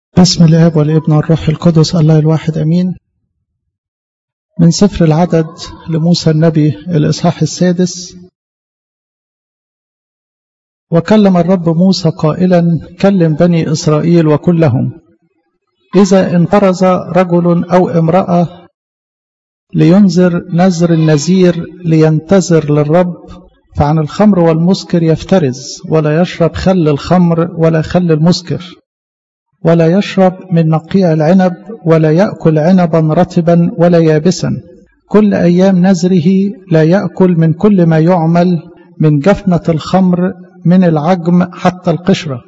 بسم الاب والابن والروح القدس الله الواحد امين من سفر العدد لموسى النبي الاصحاح السادس وكلم الرب موسى قائلا كلم بني اسرائيل وقل لهم اذا انفرز رجل او امراه لينذر نذر النذير لينتظر للرب فعن الخمر والمسكر يفترز ولا يشرب خل الخمر ولا خل المسكر ولا يشرب من نقيع العنب ولا يأكل عنبا رطبا ولا يابسا كل أيام نزره لا يأكل من كل ما يعمل من جفنة الخمر من العجم حتى القشرة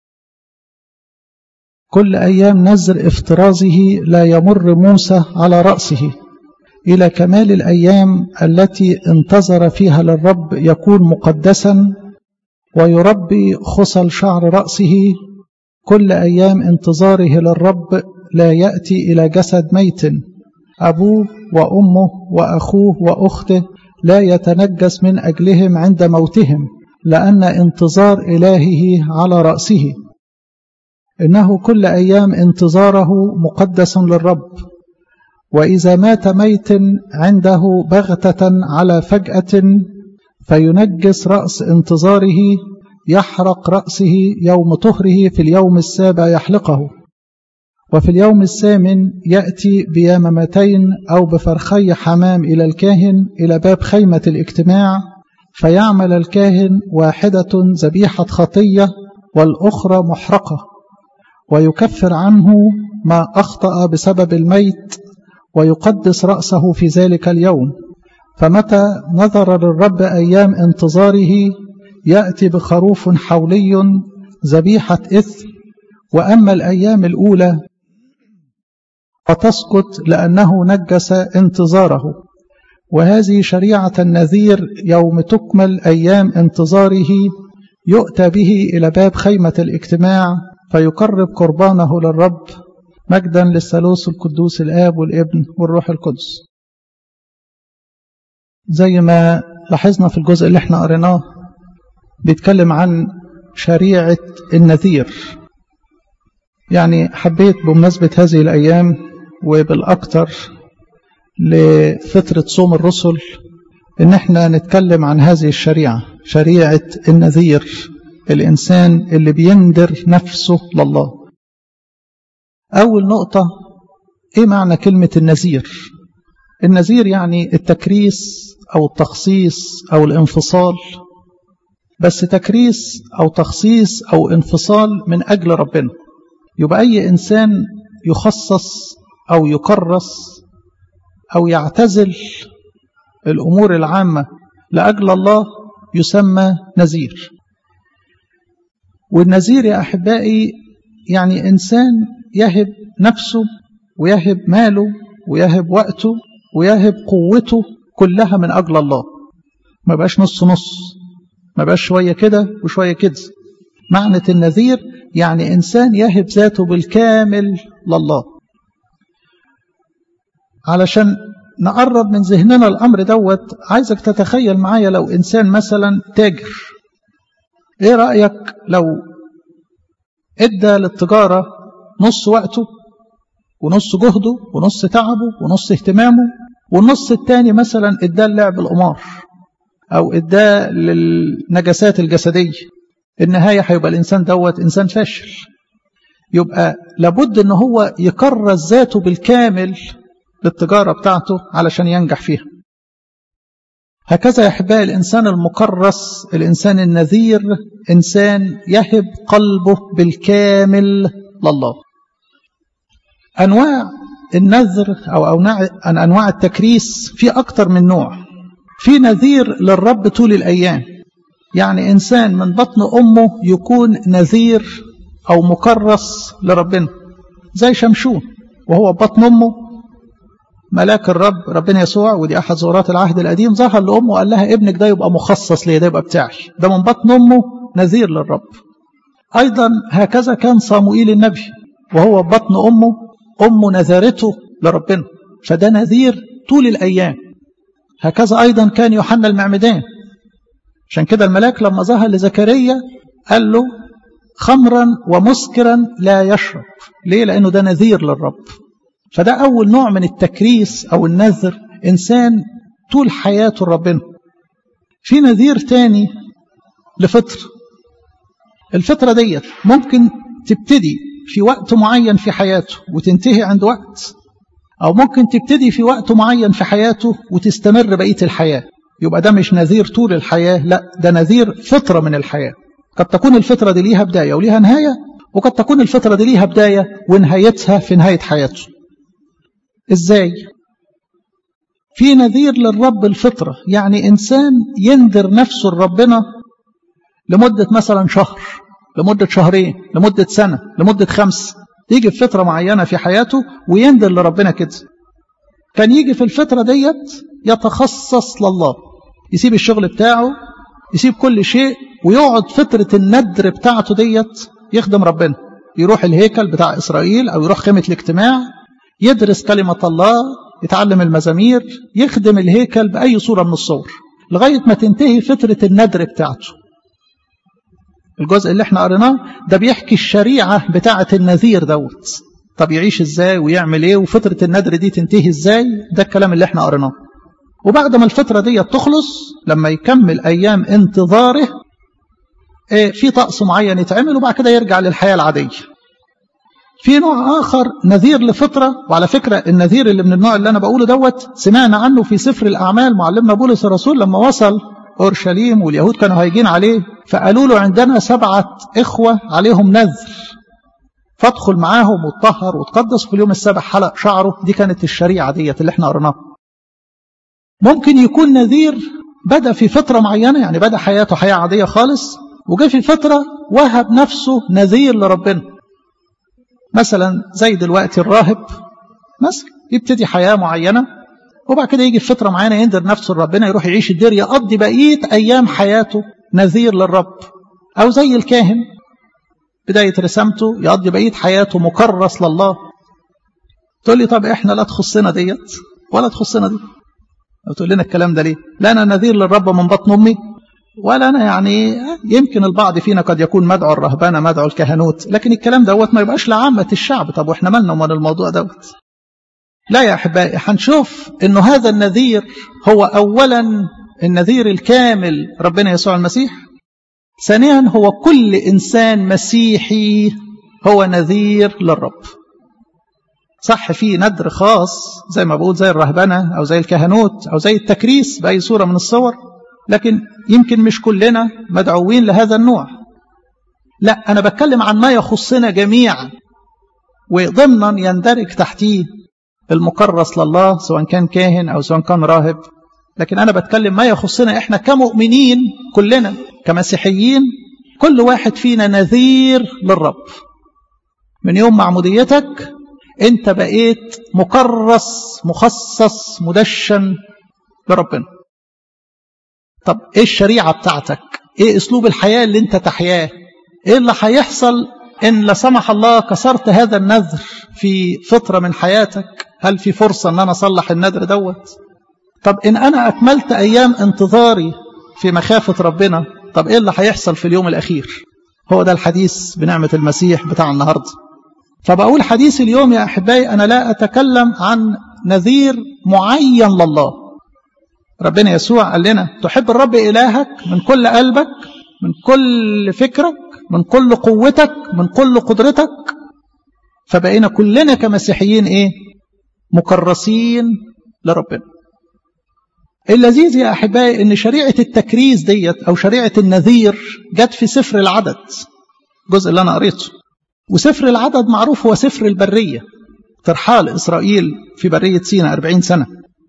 كل أيام نزر افترازه لا يمر موسى على رأسه إلى كمال الأيام التي انتظر فيها للرب يكون مقدسا ويربي خصل شعر رأسه كل أيام انتظاره للرب لا يأتي إلى جسد ميت أبوه وأمه وأخوه وأخته لا يتنجس من أجلهم عند موتهم لأن انتظار إلهه على رأسه إنه كل أيام انتظاره مقدس للرب وإذا مات ميت عنده بغتة على فجأة فينجس رأس انتظاره يحرق رأسه يوم طهره في اليوم السابع يحلقه وفي اليوم الثامن يأتي بيمامتين أو بفرخي حمام إلى الكاهن إلى باب خيمة الاجتماع فيعمل الكاهن واحدة ذبيحة خطية والأخرى محرقة ويكفر عنه ما أخطأ بسبب الميت ويقدس رأسه في ذلك اليوم فمتى نظر للرب أيام انتظاره يأتي بخروف حولي ذبيحة إثم وأما الأيام الأولى فتسقط لأنه نجس انتظاره وهذه شريعة النذير يوم تكمل أيام انتظاره يؤتى به إلى باب خيمة الاجتماع فيقرب قربانه للرب مجدا للثالوث القدوس الآب والابن والروح القدس زي ما لاحظنا في الجزء اللي احنا قريناه بيتكلم عن شريعة النذير يعني حبيت بمناسبة هذه الأيام وبالأكثر لفترة صوم الرسل إن احنا نتكلم عن هذه الشريعة شريعة النذير الإنسان اللي بيندر نفسه لله أول نقطة إيه معنى كلمة النذير النذير يعني التكريس أو التخصيص أو الانفصال بس تكريس أو تخصيص أو انفصال من أجل ربنا يبقى أي إنسان يخصص أو يكرس أو يعتزل الأمور العامة لأجل الله يسمى نذير والنذير يا أحبائي يعني إنسان يهب نفسه ويهب ماله ويهب وقته ويهب قوته كلها من أجل الله ما بقاش نص نص ما بقاش شوية كده وشوية كده معنى النذير يعني إنسان يهب ذاته بالكامل لله علشان نقرب من ذهننا الأمر دوت عايزك تتخيل معايا لو إنسان مثلا تاجر إيه رأيك لو إدى للتجارة نص وقته ونص جهده ونص تعبه ونص اهتمامه والنص التاني مثلا اداه لعب القمار او اداه للنجاسات الجسديه النهايه هيبقى الانسان دوت انسان فاشل يبقى لابد ان هو يكرس ذاته بالكامل للتجاره بتاعته علشان ينجح فيها هكذا يا احبائي الانسان المكرس الانسان النذير انسان يهب قلبه بالكامل لله انواع النذر او انواع انواع التكريس في اكتر من نوع في نذير للرب طول الايام يعني انسان من بطن امه يكون نذير او مكرس لربنا زي شمشون وهو بطن امه ملاك الرب ربنا يسوع ودي احد زورات العهد القديم ظهر لامه وقال لها ابنك ده يبقى مخصص ليه ده يبقى بتاعي ده من بطن امه نذير للرب ايضا هكذا كان صاموئيل النبي وهو بطن امه امه نذرته لربنا فده نذير طول الايام هكذا ايضا كان يوحنا المعمدان عشان كده الملاك لما ظهر لزكريا قال له خمرا ومسكرا لا يشرب ليه لأنه ده نذير للرب فده أول نوع من التكريس أو النذر إنسان طول حياته ربنا في نذير تاني لفطر الفطرة ديت ممكن تبتدي في وقت معين في حياته وتنتهي عند وقت أو ممكن تبتدي في وقت معين في حياته وتستمر بقية الحياة يبقى ده مش نذير طول الحياة لا ده نذير فطرة من الحياة قد تكون الفطرة دي ليها بداية وليها نهاية وقد تكون الفطرة دي ليها بداية ونهايتها في نهاية حياته ازاي في نذير للرب الفطرة يعني إنسان ينذر نفسه لربنا لمدة مثلا شهر لمدة شهرين لمدة سنة لمدة خمس يجي في فترة معينة في حياته وينذر لربنا كده كان يجي في الفترة ديت يتخصص لله يسيب الشغل بتاعه يسيب كل شيء ويقعد فترة الندر بتاعته ديت يخدم ربنا يروح الهيكل بتاع إسرائيل أو يروح خيمة الاجتماع يدرس كلمة الله يتعلم المزامير يخدم الهيكل بأي صورة من الصور لغاية ما تنتهي فترة الندر بتاعته الجزء اللي احنا قريناه ده بيحكي الشريعة بتاعة النذير دوت طب يعيش ازاي ويعمل ايه وفترة الندر دي تنتهي ازاي ده الكلام اللي احنا قريناه وبعد ما الفترة دي تخلص لما يكمل أيام انتظاره ايه في طقس معين يتعمل وبعد كده يرجع للحياة العادية في نوع آخر نذير لفطرة وعلى فكرة النذير اللي من النوع اللي أنا بقوله دوت سمعنا عنه في سفر الأعمال معلمنا بولس الرسول لما وصل أورشليم واليهود كانوا هايجين عليه فقالوا له عندنا سبعة إخوة عليهم نذر فادخل معاهم واتطهر وتقدس في اليوم السابع حلق شعره دي كانت الشريعة ديت اللي احنا قرناها ممكن يكون نذير بدأ في فترة معينة يعني بدأ حياته حياة عادية خالص وجاء في فترة وهب نفسه نذير لربنا مثلا زي دلوقتي الراهب مثلا يبتدي حياة معينة وبعد كده يجي في فترة معينة ينذر نفسه لربنا يروح يعيش الدير يقضي بقية أيام حياته نذير للرب أو زي الكاهن بداية رسامته يقضي بقية حياته مكرس لله تقول لي طب احنا لا تخصنا ديت ولا تخصنا دي تقول لنا الكلام ده ليه لا أنا نذير للرب من بطن أمي ولا أنا يعني يمكن البعض فينا قد يكون مدعو الرهبانة مدعو الكهنوت لكن الكلام دوت ما يبقاش لعامة الشعب طب وإحنا مالنا من الموضوع دوت لا يا أحبائي هنشوف أنه هذا النذير هو أولا النذير الكامل ربنا يسوع المسيح ثانيا هو كل إنسان مسيحي هو نذير للرب صح في ندر خاص زي ما بقول زي الرهبنة أو زي الكهنوت أو زي التكريس بأي صورة من الصور لكن يمكن مش كلنا مدعوين لهذا النوع لا أنا بتكلم عن ما يخصنا جميعا وضمنا يندرج تحتيه المكرس لله سواء كان كاهن أو سواء كان راهب لكن أنا بتكلم ما يخصنا إحنا كمؤمنين كلنا كمسيحيين كل واحد فينا نذير للرب من يوم معموديتك أنت بقيت مكرس مخصص مدشن لربنا طب ايه الشريعة بتاعتك ايه اسلوب الحياة اللي انت تحياه ايه اللي هيحصل ان لا سمح الله كسرت هذا النذر في فترة من حياتك هل في فرصة ان انا اصلح النذر دوت طب ان انا اكملت ايام انتظاري في مخافة ربنا طب ايه اللي هيحصل في اليوم الاخير هو ده الحديث بنعمة المسيح بتاع النهاردة فبقول حديث اليوم يا احبائي انا لا اتكلم عن نذير معين لله ربنا يسوع قال لنا تحب الرب إلهك من كل قلبك من كل فكرك من كل قوتك من كل قدرتك فبقينا كلنا كمسيحيين ايه مكرسين لربنا اللذيذ يا أحبائي أن شريعة التكريس ديت أو شريعة النذير جت في سفر العدد الجزء اللي أنا قريته وسفر العدد معروف هو سفر البرية ترحال إسرائيل في برية سينا 40 سنة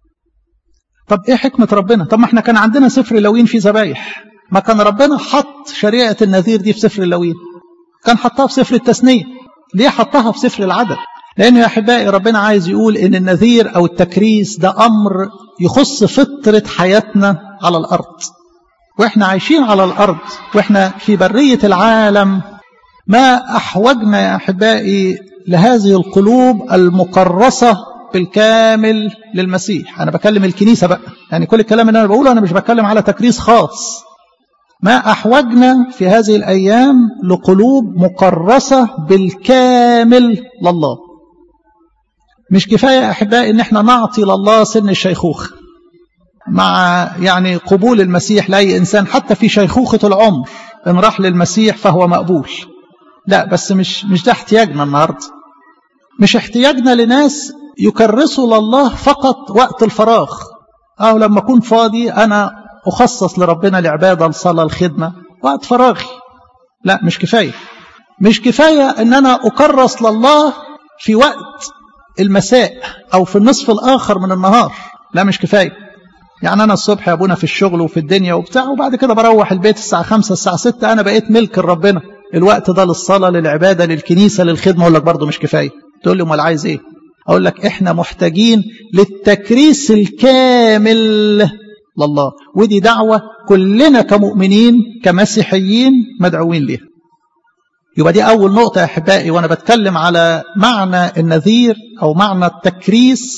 طب ايه حكمة ربنا طب ما احنا كان عندنا سفر لوين في ذبايح ما كان ربنا حط شريعة النذير دي في سفر اللوين كان حطها في سفر التثنية ليه حطها في سفر العدد لأنه يا أحبائي ربنا عايز يقول إن النذير أو التكريس ده أمر يخص فطرة حياتنا على الأرض وإحنا عايشين على الأرض وإحنا في برية العالم ما أحوجنا يا أحبائي لهذه القلوب المكرسة بالكامل للمسيح أنا بكلم الكنيسة بقى يعني كل الكلام اللي أنا بقوله أنا مش بتكلم على تكريس خاص ما أحوجنا في هذه الأيام لقلوب مكرسة بالكامل لله مش كفاية أحبائي إن احنا نعطي لله سن الشيخوخة مع يعني قبول المسيح لأي إنسان حتى في شيخوخة العمر إن راح للمسيح فهو مقبول لا بس مش مش ده احتياجنا النهارده مش احتياجنا لناس يكرسوا لله فقط وقت الفراغ أو لما أكون فاضي أنا أخصص لربنا العبادة الصلاة الخدمة وقت فراغي لا مش كفاية مش كفاية أن أنا أكرس لله في وقت المساء أو في النصف الآخر من النهار لا مش كفاية يعني أنا الصبح يا أبونا في الشغل وفي الدنيا وبتاع وبعد كده بروح البيت الساعة خمسة الساعة ستة أنا بقيت ملك لربنا الوقت ده للصلاة للعبادة للكنيسة للخدمة أقول لك برضه مش كفاية تقول لي أمال عايز إيه أقول لك إحنا محتاجين للتكريس الكامل لله ودي دعوة كلنا كمؤمنين كمسيحيين مدعوين ليها يبقى دي أول نقطة يا أحبائي وأنا بتكلم على معنى النذير أو معنى التكريس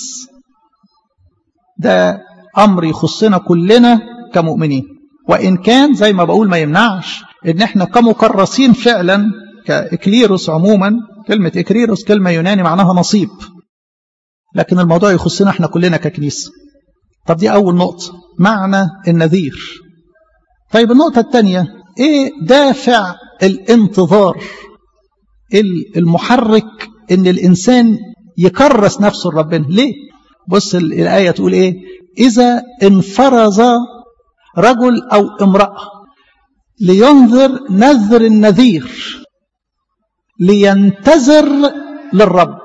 ده أمر يخصنا كلنا كمؤمنين وإن كان زي ما بقول ما يمنعش إن إحنا كمكرسين فعلا كإكليروس عموما كلمة إكليروس كلمة يوناني معناها نصيب لكن الموضوع يخصنا إحنا كلنا ككنيسة طب دي أول نقطة معنى النذير طيب النقطة الثانية إيه دافع الانتظار المحرك إن الإنسان يكرس نفسه لربنا ليه بص الآية تقول إيه إذا انفرز رجل أو امرأة لينظر نذر النذير لينتظر للرب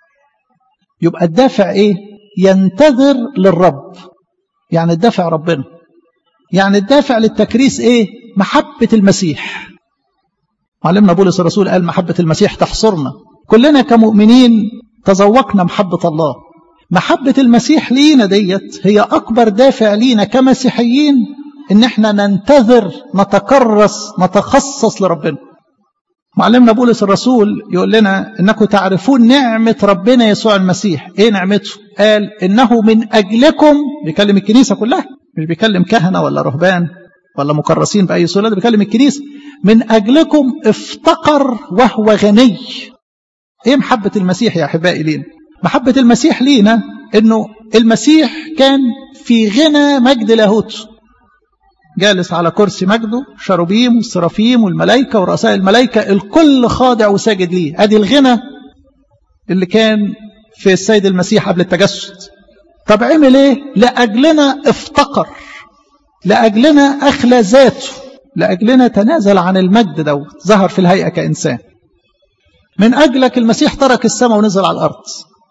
يبقى الدافع إيه ينتظر للرب يعني الدافع ربنا يعني الدافع للتكريس ايه محبة المسيح معلمنا بولس الرسول قال محبة المسيح تحصرنا كلنا كمؤمنين تذوقنا محبة الله محبة المسيح لينا ديت هي أكبر دافع لينا كمسيحيين إن احنا ننتظر نتكرس نتخصص لربنا معلمنا بولس الرسول يقول لنا انكم تعرفون نعمة ربنا يسوع المسيح ايه نعمته قال انه من اجلكم بيكلم الكنيسة كلها مش بيكلم كهنة ولا رهبان ولا مكرسين بأي صورة ده بيكلم الكنيسة من أجلكم افتقر وهو غني ايه محبة المسيح يا أحبائي لينا محبة المسيح لينا انه المسيح كان في غنى مجد لاهوته جالس على كرسي مجده شروبيم والسرافيم والملائكة ورؤساء الملائكة الكل خاضع وساجد ليه ادي الغنى اللي كان في السيد المسيح قبل التجسد طب عمل ايه لأجلنا افتقر لأجلنا أخلى ذاته لأجلنا تنازل عن المجد دوت ظهر في الهيئة كإنسان من أجلك المسيح ترك السماء ونزل على الأرض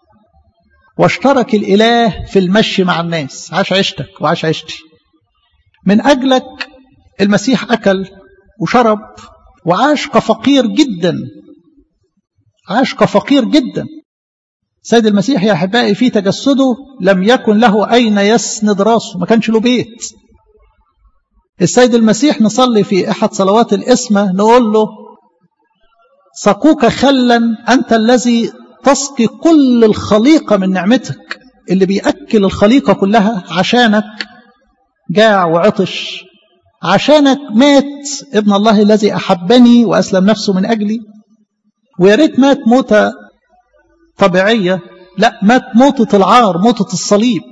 واشترك الإله في المشي مع الناس عاش عشتك وعاش عشتي من أجلك المسيح أكل وشرب وعاش كفقير جدا عاش كفقير جدا سيد المسيح يا أحبائي في تجسده لم يكن له أين يسند راسه ما كانش له بيت السيد المسيح نصلي في أحد صلوات الإسمة نقول له سقوك خلا أنت الذي تسقي كل الخليقة من نعمتك اللي بيأكل الخليقة كلها عشانك جاع وعطش عشانك مات ابن الله الذي أحبني وأسلم نفسه من أجلي ويا ريت مات موتة طبيعية لا مات موتة العار موتة الصليب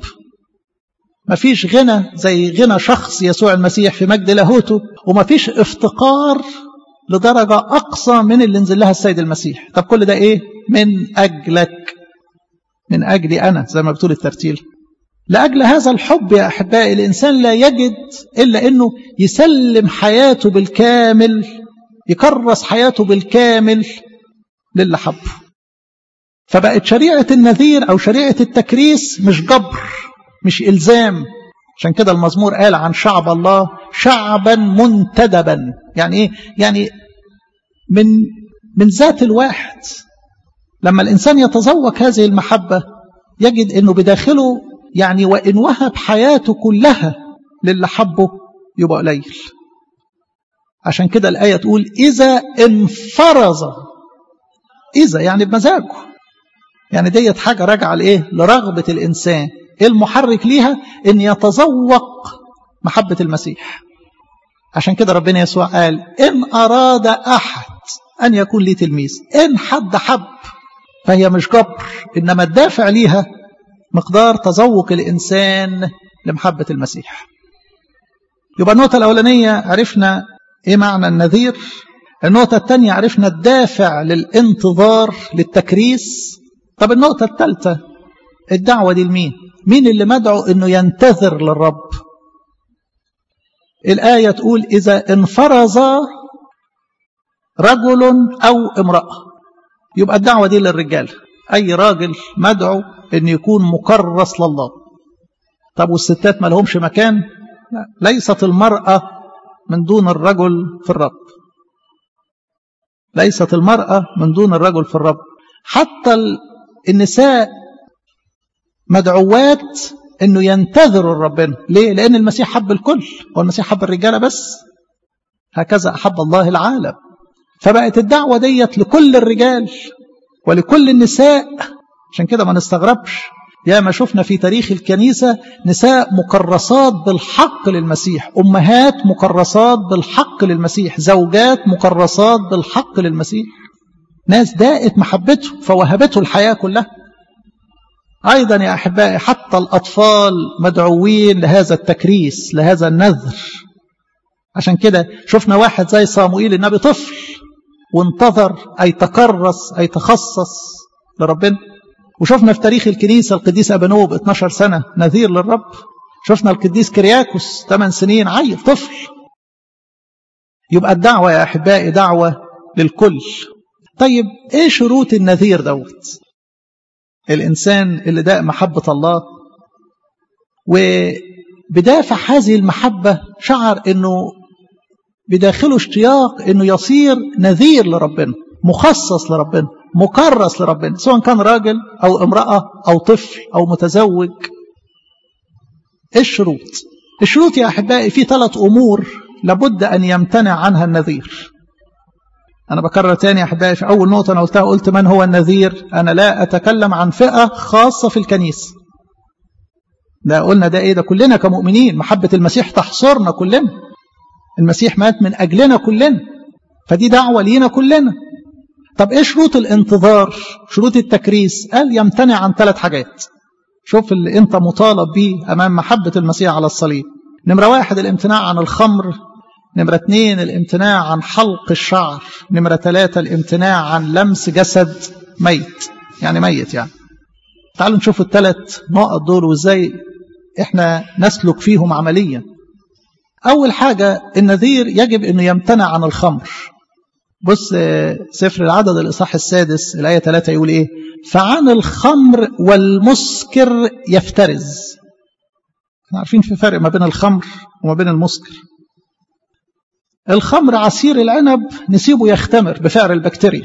مفيش غنى زي غنى شخص يسوع المسيح في مجد لاهوته ومفيش افتقار لدرجة أقصى من اللي نزل لها السيد المسيح طب كل ده إيه من أجلك من أجلي أنا زي ما بتقول الترتيل لأجل هذا الحب يا أحبائي الإنسان لا يجد إلا أنه يسلم حياته بالكامل يكرس حياته بالكامل للي حبه فبقت شريعة النذير أو شريعة التكريس مش جبر مش إلزام عشان كده المزمور قال عن شعب الله شعبا منتدبا يعني إيه يعني من من ذات الواحد لما الإنسان يتذوق هذه المحبة يجد أنه بداخله يعني وإن وهب حياته كلها للي حبه يبقى قليل عشان كده الآية تقول إذا انفرز إذا يعني بمزاجه يعني ديت حاجة راجعة لإيه لرغبة الإنسان إيه المحرك ليها إن يتذوق محبة المسيح عشان كده ربنا يسوع قال إن أراد أحد أن يكون لي تلميذ إن حد حب فهي مش جبر إنما الدافع ليها مقدار تذوق الإنسان لمحبة المسيح يبقى النقطة الأولانية عرفنا إيه معنى النذير النقطة الثانية عرفنا الدافع للانتظار للتكريس طب النقطة الثالثة الدعوة دي لمين مين اللي مدعو انه ينتظر للرب الآية تقول إذا انفرز رجل أو امرأة يبقى الدعوة دي للرجال أي راجل مدعو أن يكون مكرس لله طب والستات ما لهمش مكان لا. ليست المرأة من دون الرجل في الرب ليست المرأة من دون الرجل في الرب حتى النساء مدعوات انه ينتظروا ربنا ليه لان المسيح حب الكل هو المسيح حب الرجاله بس هكذا احب الله العالم فبقت الدعوه ديت لكل الرجال ولكل النساء عشان كده ما نستغربش يا ما شفنا في تاريخ الكنيسه نساء مكرسات بالحق للمسيح امهات مكرسات بالحق للمسيح زوجات مكرسات بالحق للمسيح ناس داءت محبته فوهبته الحياه كلها أيضا يا أحبائي حتى الأطفال مدعوين لهذا التكريس لهذا النذر عشان كده شفنا واحد زي صاموئيل النبي طفل وانتظر أي تكرس أي تخصص لربنا وشفنا في تاريخ الكنيسة القديس أبنوب 12 سنة نذير للرب شفنا القديس كرياكوس 8 سنين عيل طفل يبقى الدعوة يا أحبائي دعوة للكل طيب إيه شروط النذير دوت الإنسان اللي داء محبة الله وبدافع هذه المحبة شعر أنه بداخله اشتياق أنه يصير نذير لربنا مخصص لربنا مكرس لربنا سواء كان راجل أو امرأة أو طفل أو متزوج إيه الشروط الشروط يا أحبائي في ثلاث أمور لابد أن يمتنع عنها النذير أنا بكرر تاني يا أحبائي في أول نقطة أنا قلتها قلت من هو النذير أنا لا أتكلم عن فئة خاصة في الكنيسة ده قلنا ده إيه ده كلنا كمؤمنين محبة المسيح تحصرنا كلنا المسيح مات من أجلنا كلنا فدي دعوة لينا كلنا طب إيه شروط الانتظار شروط التكريس قال يمتنع عن ثلاث حاجات شوف اللي أنت مطالب به أمام محبة المسيح على الصليب نمرة واحد الامتناع عن الخمر نمرة اثنين الامتناع عن حلق الشعر نمرة ثلاثة الامتناع عن لمس جسد ميت يعني ميت يعني تعالوا نشوف الثلاث نقط دول وازاي احنا نسلك فيهم عمليا اول حاجة النذير يجب انه يمتنع عن الخمر بص سفر العدد الاصحاح السادس الايه 3 يقول ايه فعن الخمر والمسكر يفترز احنا عارفين في فرق ما بين الخمر وما بين المسكر الخمر عصير العنب نسيبه يختمر بفعل البكتيريا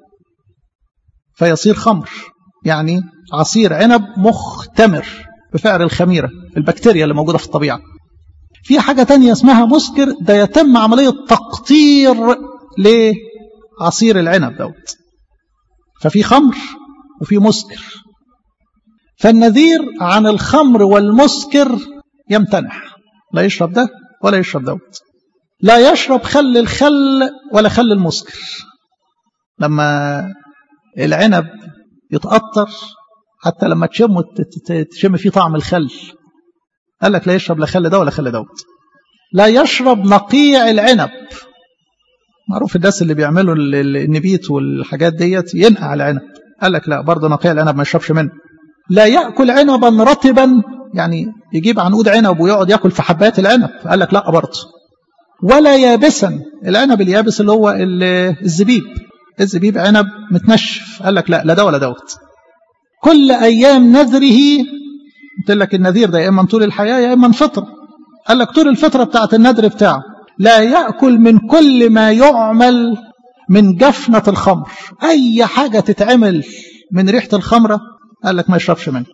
فيصير خمر يعني عصير عنب مختمر بفعل الخميرة البكتيريا اللي موجودة في الطبيعة في حاجة تانية اسمها مسكر ده يتم عملية تقطير لعصير العنب دوت ففي خمر وفي مسكر فالنذير عن الخمر والمسكر يمتنع لا يشرب ده ولا يشرب دوت لا يشرب خل الخل ولا خل المسكر لما العنب يتقطر حتى لما تشم تشم فيه طعم الخل قال لك لا يشرب لا خل ده ولا خل دوت لا يشرب نقيع العنب معروف الناس اللي بيعملوا النبيت والحاجات ديت ينقع العنب قال لك لا برضه نقيع العنب ما يشربش منه لا ياكل عنبا رطبا يعني يجيب عنقود عنب ويقعد ياكل في حبات العنب قال لك لا برضه ولا يابسا العنب اليابس اللي هو الزبيب الزبيب عنب متنشف قال لك لا لا ده ولا دوت كل ايام نذره قلت لك النذير ده يا اما طول الحياه يا اما فطره قال لك طول الفتره بتاعت النذر بتاعه لا ياكل من كل ما يعمل من جفنه الخمر اي حاجه تتعمل من ريحه الخمره قال لك ما يشربش منه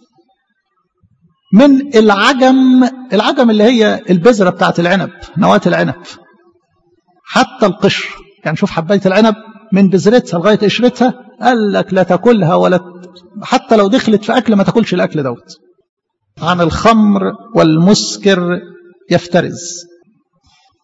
من العجم العجم اللي هي البذرة بتاعت العنب نواة العنب حتى القشر يعني شوف حباية العنب من بذرتها لغاية قشرتها قال لك لا تاكلها ولا حتى لو دخلت في أكل ما تاكلش الأكل دوت عن الخمر والمسكر يفترز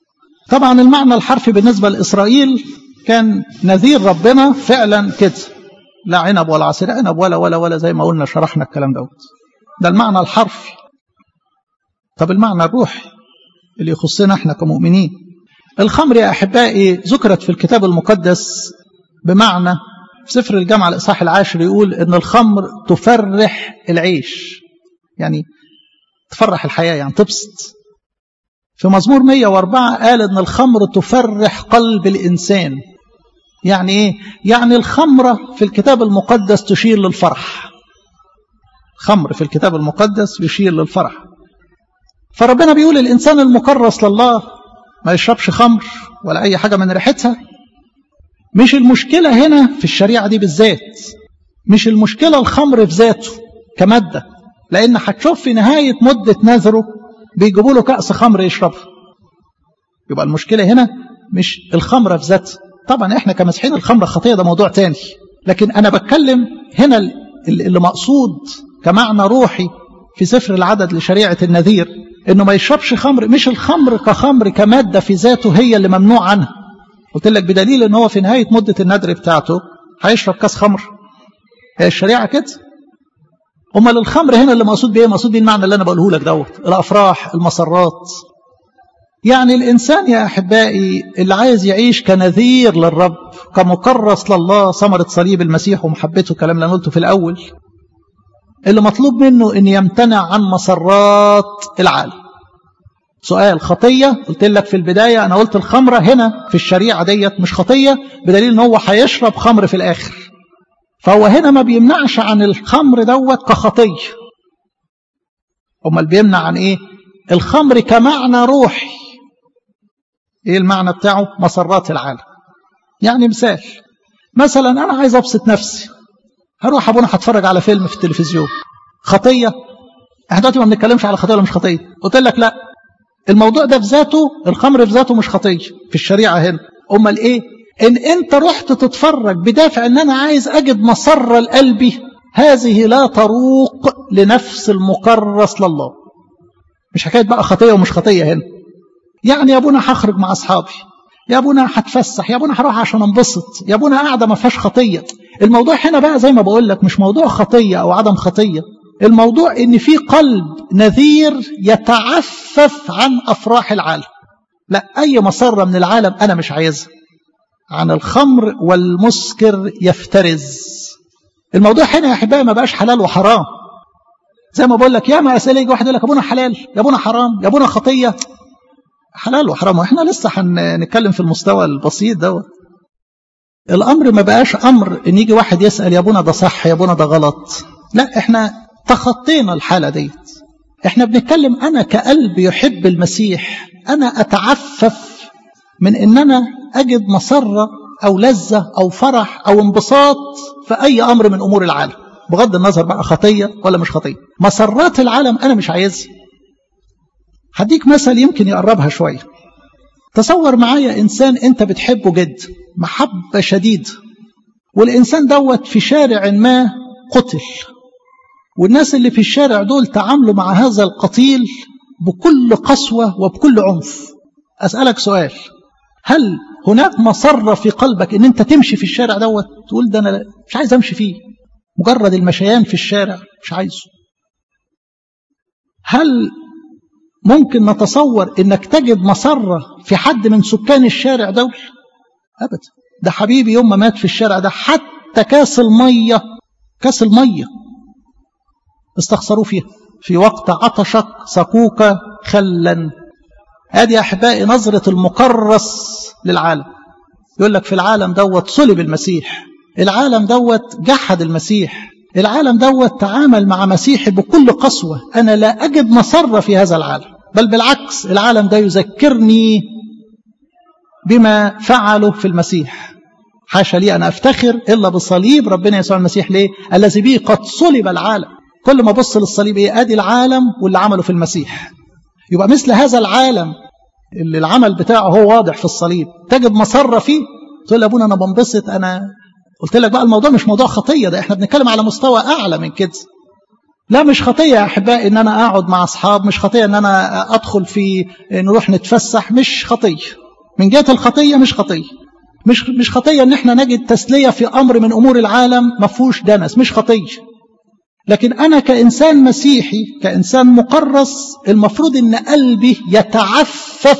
طبعا المعنى الحرفي بالنسبة لإسرائيل كان نذير ربنا فعلا كده لا عنب ولا عصير عنب ولا ولا ولا زي ما قلنا شرحنا الكلام دوت ده المعنى الحرفي طب المعنى الروحي اللي يخصنا احنا كمؤمنين الخمر يا احبائي ذكرت في الكتاب المقدس بمعنى في سفر الجامعة الإصحاح العاشر يقول إن الخمر تفرح العيش يعني تفرح الحياة يعني تبسط في مزمور 104 قال إن الخمر تفرح قلب الإنسان يعني إيه؟ يعني الخمرة في الكتاب المقدس تشير للفرح خمر في الكتاب المقدس يشير للفرح فربنا بيقول الإنسان المكرس لله ما يشربش خمر ولا أي حاجة من ريحتها مش المشكلة هنا في الشريعة دي بالذات مش المشكلة الخمر في ذاته كمادة لأن هتشوف في نهاية مدة نذره بيجيبوا له كأس خمر يشربها يبقى المشكلة هنا مش الخمرة في ذاتها طبعا احنا كمسيحيين الخمرة خطية ده موضوع تاني لكن أنا بتكلم هنا اللي مقصود كمعنى روحي في سفر العدد لشريعة النذير انه ما يشربش خمر مش الخمر كخمر كمادة في ذاته هي اللي ممنوع عنها قلت لك بدليل ان هو في نهاية مدة النذر بتاعته هيشرب كاس خمر هي الشريعة كده امال الخمر هنا اللي مقصود بيه مقصود بيه المعنى اللي انا بقوله لك دوت الافراح المسرات يعني الانسان يا احبائي اللي عايز يعيش كنذير للرب كمكرس لله ثمرة صليب المسيح ومحبته الكلام اللي انا قلته في الاول اللي مطلوب منه ان يمتنع عن مسرات العالم سؤال خطية قلت لك في البداية أنا قلت الخمرة هنا في الشريعة ديت مش خطية بدليل أن هو هيشرب خمر في الآخر فهو هنا ما بيمنعش عن الخمر دوت كخطية أمال بيمنع عن إيه الخمر كمعنى روحي إيه المعنى بتاعه مسرات العالم يعني مثال مثلا أنا عايز أبسط نفسي هروح أبونا هتفرج على فيلم في التلفزيون خطية احنا دلوقتي ما بنتكلمش على خطية ولا مش خطية قلت لك لا الموضوع ده في ذاته الخمر في ذاته مش خطية في الشريعة هنا امال ايه ان انت رحت تتفرج بدافع ان انا عايز اجد مسر لقلبي هذه لا تروق لنفس المكرس لله مش حكاية بقى خطية ومش خطية هنا يعني يا ابونا هخرج مع اصحابي يا ابونا هتفسح يا ابونا هروح عشان انبسط يا ابونا قاعدة ما فيهاش خطية الموضوع هنا بقى زي ما بقول لك مش موضوع خطية او عدم خطية الموضوع ان في قلب نذير يتعفف عن افراح العالم لا اي مسره من العالم انا مش عايزها عن الخمر والمسكر يفترز الموضوع هنا يا احبائي ما بقاش حلال وحرام زي ما بقول لك يا ما اسئله يجي واحد يقول لك ابونا حلال يا ابونا حرام يا ابونا خطيه حلال وحرام واحنا لسه هنتكلم في المستوى البسيط دوت الامر ما بقاش امر ان يجي واحد يسال يا ابونا ده صح يا ابونا ده غلط لا احنا تخطينا الحالة ديت احنا بنتكلم انا كقلب يحب المسيح انا اتعفف من ان انا اجد مسرة او لذة او فرح او انبساط في اي امر من امور العالم بغض النظر بقى خطية ولا مش خطية مسرات العالم انا مش عايزها هديك مثل يمكن يقربها شوية تصور معايا انسان انت بتحبه جد محبة شديدة والانسان دوت في شارع ما قتل والناس اللي في الشارع دول تعاملوا مع هذا القتيل بكل قسوة وبكل عنف أسألك سؤال هل هناك مسرة في قلبك ان انت تمشي في الشارع دوت تقول ده انا مش عايز امشي فيه مجرد المشيان في الشارع مش عايزه هل ممكن نتصور انك تجد مسرة في حد من سكان الشارع دول ابدا ده حبيبي يوم ما مات في الشارع ده حتى كاس المية كاس المية استخسروا فيها في وقت عطشك سقوك خلا ادي يا احبائي نظرة المكرس للعالم يقول لك في العالم دوت صلب المسيح العالم دوت جحد المسيح العالم دوت تعامل مع مسيحي بكل قسوة أنا لا أجد مسرة في هذا العالم بل بالعكس العالم ده يذكرني بما فعله في المسيح حاشا لي أن أفتخر إلا بصليب ربنا يسوع المسيح ليه الذي به قد صلب العالم كل ما بص للصليب إيه أدي العالم واللي عمله في المسيح يبقى مثل هذا العالم اللي العمل بتاعه هو واضح في الصليب تجد مسرة فيه تقول لأبونا أنا بنبسط أنا قلت لك بقى الموضوع مش موضوع خطية ده احنا بنتكلم على مستوى أعلى من كده لا مش خطية يا أحبائي إن أنا أقعد مع أصحاب مش خطية إن أنا أدخل في نروح نتفسح مش خطية من جهة الخطية مش خطية مش مش خطية ان احنا نجد تسلية في امر من امور العالم ما فيهوش دنس مش خطية لكن انا كانسان مسيحي كانسان مقرص المفروض ان قلبي يتعفف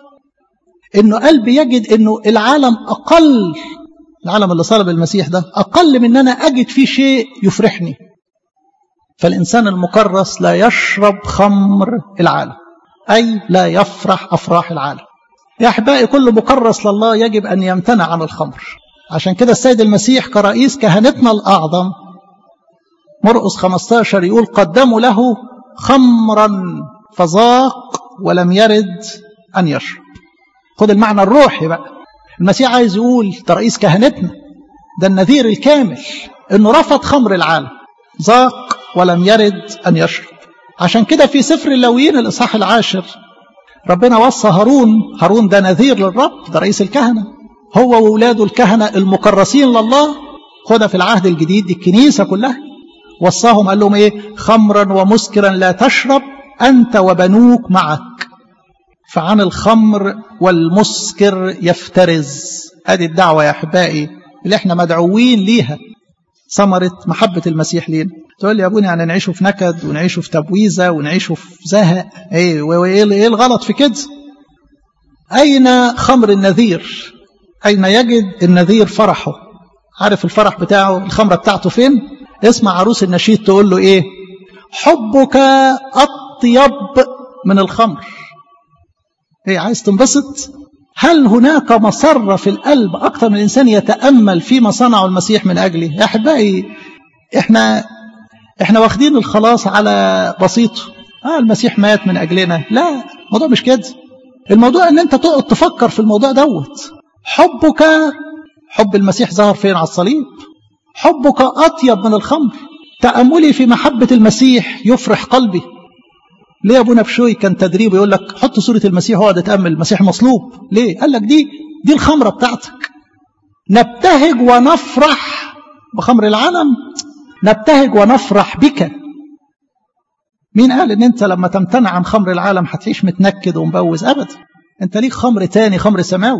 انه قلبي يجد انه العالم اقل العالم اللي صلب المسيح ده اقل من ان انا اجد فيه شيء يفرحني فالانسان المكرس لا يشرب خمر العالم اي لا يفرح افراح العالم يا احبائي كل مكرس لله يجب ان يمتنع عن الخمر عشان كده السيد المسيح كرئيس كهنتنا الاعظم مرقس 15 يقول قدموا له خمرا فذاق ولم يرد ان يشرب خد المعنى الروحي بقى المسيح عايز يقول ده رئيس كهنتنا ده النذير الكامل انه رفض خمر العالم ذاق ولم يرد ان يشرب عشان كده في سفر اللويين الاصحاح العاشر ربنا وصى هارون هارون ده نذير للرب ده رئيس الكهنه هو واولاده الكهنه المكرسين لله خدها في العهد الجديد دي الكنيسه كلها وصاهم قال لهم ايه خمرا ومسكرا لا تشرب انت وبنوك معك فعن الخمر والمسكر يفترز هذه الدعوه يا احبائي اللي احنا مدعوين ليها ثمره محبه المسيح لينا تقول لي يا ابونا يعني نعيشه في نكد ونعيشه في تبويزه ونعيشه في زهق ايه وايه الغلط في كده اين خمر النذير اين يجد النذير فرحه عارف الفرح بتاعه الخمره بتاعته فين اسمع عروس النشيد تقول له ايه حبك اطيب من الخمر ايه عايز تنبسط هل هناك مسرة في القلب أكثر من الإنسان يتأمل فيما صنعه المسيح من أجله يا أحبائي إحنا إحنا واخدين الخلاص على بسيطه آه المسيح مات من أجلنا لا الموضوع مش كده الموضوع إن أنت تقعد تفكر في الموضوع دوت حبك حب المسيح ظهر فين على الصليب حبك أطيب من الخمر تأملي في محبة المسيح يفرح قلبي ليه ابونا بشوي كان تدريبه يقول لك حط صوره المسيح واقعد اتامل المسيح مصلوب ليه قال لك دي دي الخمره بتاعتك نبتهج ونفرح بخمر العالم نبتهج ونفرح بك مين قال ان انت لما تمتنع عن خمر العالم هتعيش متنكد ومبوز ابدا انت ليك خمر تاني خمر سماوي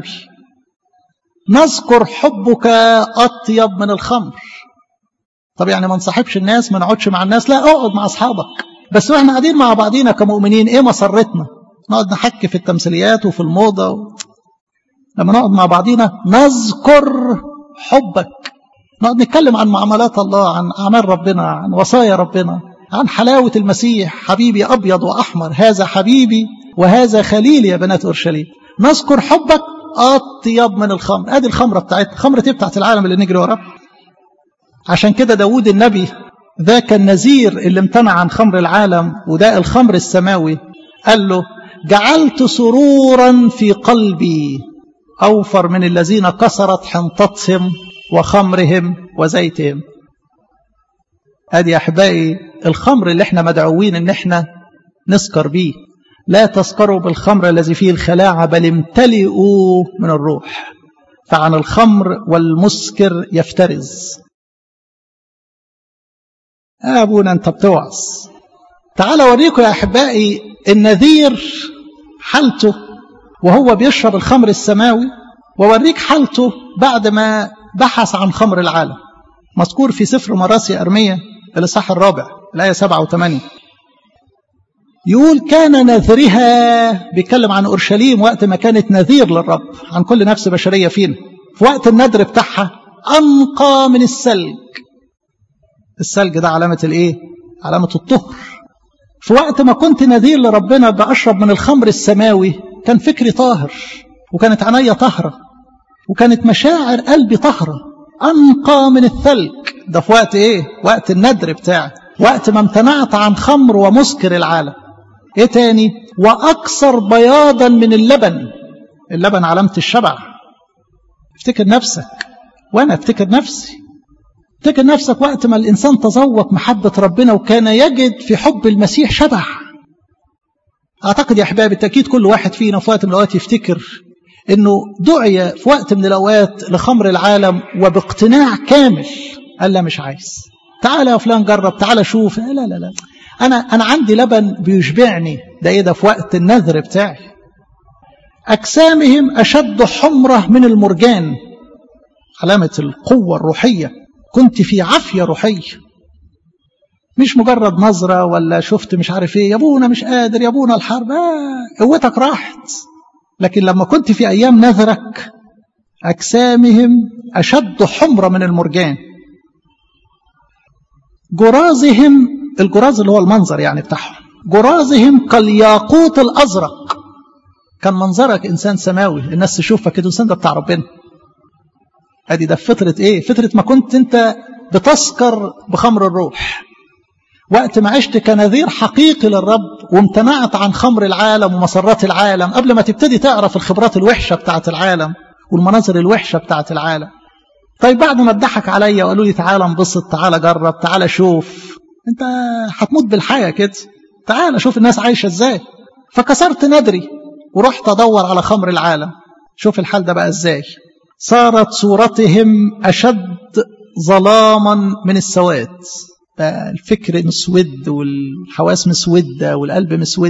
نذكر حبك اطيب من الخمر طب يعني ما نصاحبش الناس ما نقعدش مع الناس لا اقعد مع اصحابك بس واحنا قاعدين مع بعضينا كمؤمنين ايه مسرتنا نقعد نحكي في التمثيليات وفي الموضة و... لما نقعد مع بعضينا نذكر حبك نقعد نتكلم عن معاملات الله عن أعمال ربنا عن وصايا ربنا عن حلاوة المسيح حبيبي أبيض وأحمر هذا حبيبي وهذا خليلي يا بنات أورشليم نذكر حبك أطيب من الخمر ادي الخمرة بتاعتنا الخمرة دي بتاعت العالم اللي نجري وراه عشان كده داود النبي ذاك النذير اللي امتنع عن خمر العالم وده الخمر السماوي قال له جعلت سرورا في قلبي أوفر من الذين كسرت حنطتهم وخمرهم وزيتهم ادي يا احبائي الخمر اللي احنا مدعوين ان احنا نسكر بيه لا تسكروا بالخمر الذي فيه الخلاعة بل امتلئوا من الروح فعن الخمر والمسكر يفترز يا ابونا انت بتوعظ تعال اوريكم يا احبائي النذير حالته وهو بيشرب الخمر السماوي واوريك حالته بعد ما بحث عن خمر العالم مذكور في سفر مراسي ارميه الاصحاح الرابع الايه 7 و8 يقول كان نذرها بيتكلم عن اورشليم وقت ما كانت نذير للرب عن كل نفس بشريه فينا في وقت النذر بتاعها انقى من الثلج الثلج ده علامة الايه علامة الطهر في وقت ما كنت نذير لربنا بأشرب من الخمر السماوي كان فكري طاهر وكانت عينيا طاهرة وكانت مشاعر قلبي طاهرة أنقى من الثلج ده في وقت ايه وقت الندر بتاعي وقت ما امتنعت عن خمر ومسكر العالم ايه تاني واكثر بياضا من اللبن اللبن علامة الشبع افتكر نفسك وانا افتكر نفسي افتكر نفسك وقت ما الإنسان تذوق محبة ربنا وكان يجد في حب المسيح شبع أعتقد يا أحبابي بالتأكيد كل واحد فينا في وقت من الأوقات يفتكر أنه دعي في وقت من الأوقات لخمر العالم وباقتناع كامل قال لا مش عايز تعالى يا فلان جرب تعالى شوف لا لا لا أنا أنا عندي لبن بيشبعني ده إيه ده في وقت النذر بتاعي أجسامهم أشد حمرة من المرجان علامة القوة الروحية كنت في عافية روحية مش مجرد نظرة ولا شفت مش عارف ايه يا ابونا مش قادر يا ابونا الحرب آه قوتك راحت لكن لما كنت في أيام نذرك أجسامهم أشد حمرة من المرجان جرازهم الجراز اللي هو المنظر يعني بتاعهم جرازهم كالياقوت الأزرق كان منظرك إنسان سماوي الناس تشوفك كده إنسان ده بتاع ربنا ادي ده فترة ايه فترة ما كنت انت بتسكر بخمر الروح وقت ما عشت كنذير حقيقي للرب وامتنعت عن خمر العالم ومسرات العالم قبل ما تبتدي تعرف الخبرات الوحشة بتاعت العالم والمناظر الوحشة بتاعت العالم طيب بعد ما اتضحك عليا وقالوا لي تعالى انبسط تعالى جرب تعالى شوف انت هتموت بالحياة كده تعالى شوف الناس عايشة ازاي فكسرت ندري ورحت ادور على خمر العالم شوف الحال ده بقى ازاي صارت صورتهم أشد ظلاما من السواد الفكر مسود والحواس مسودة والقلب مسود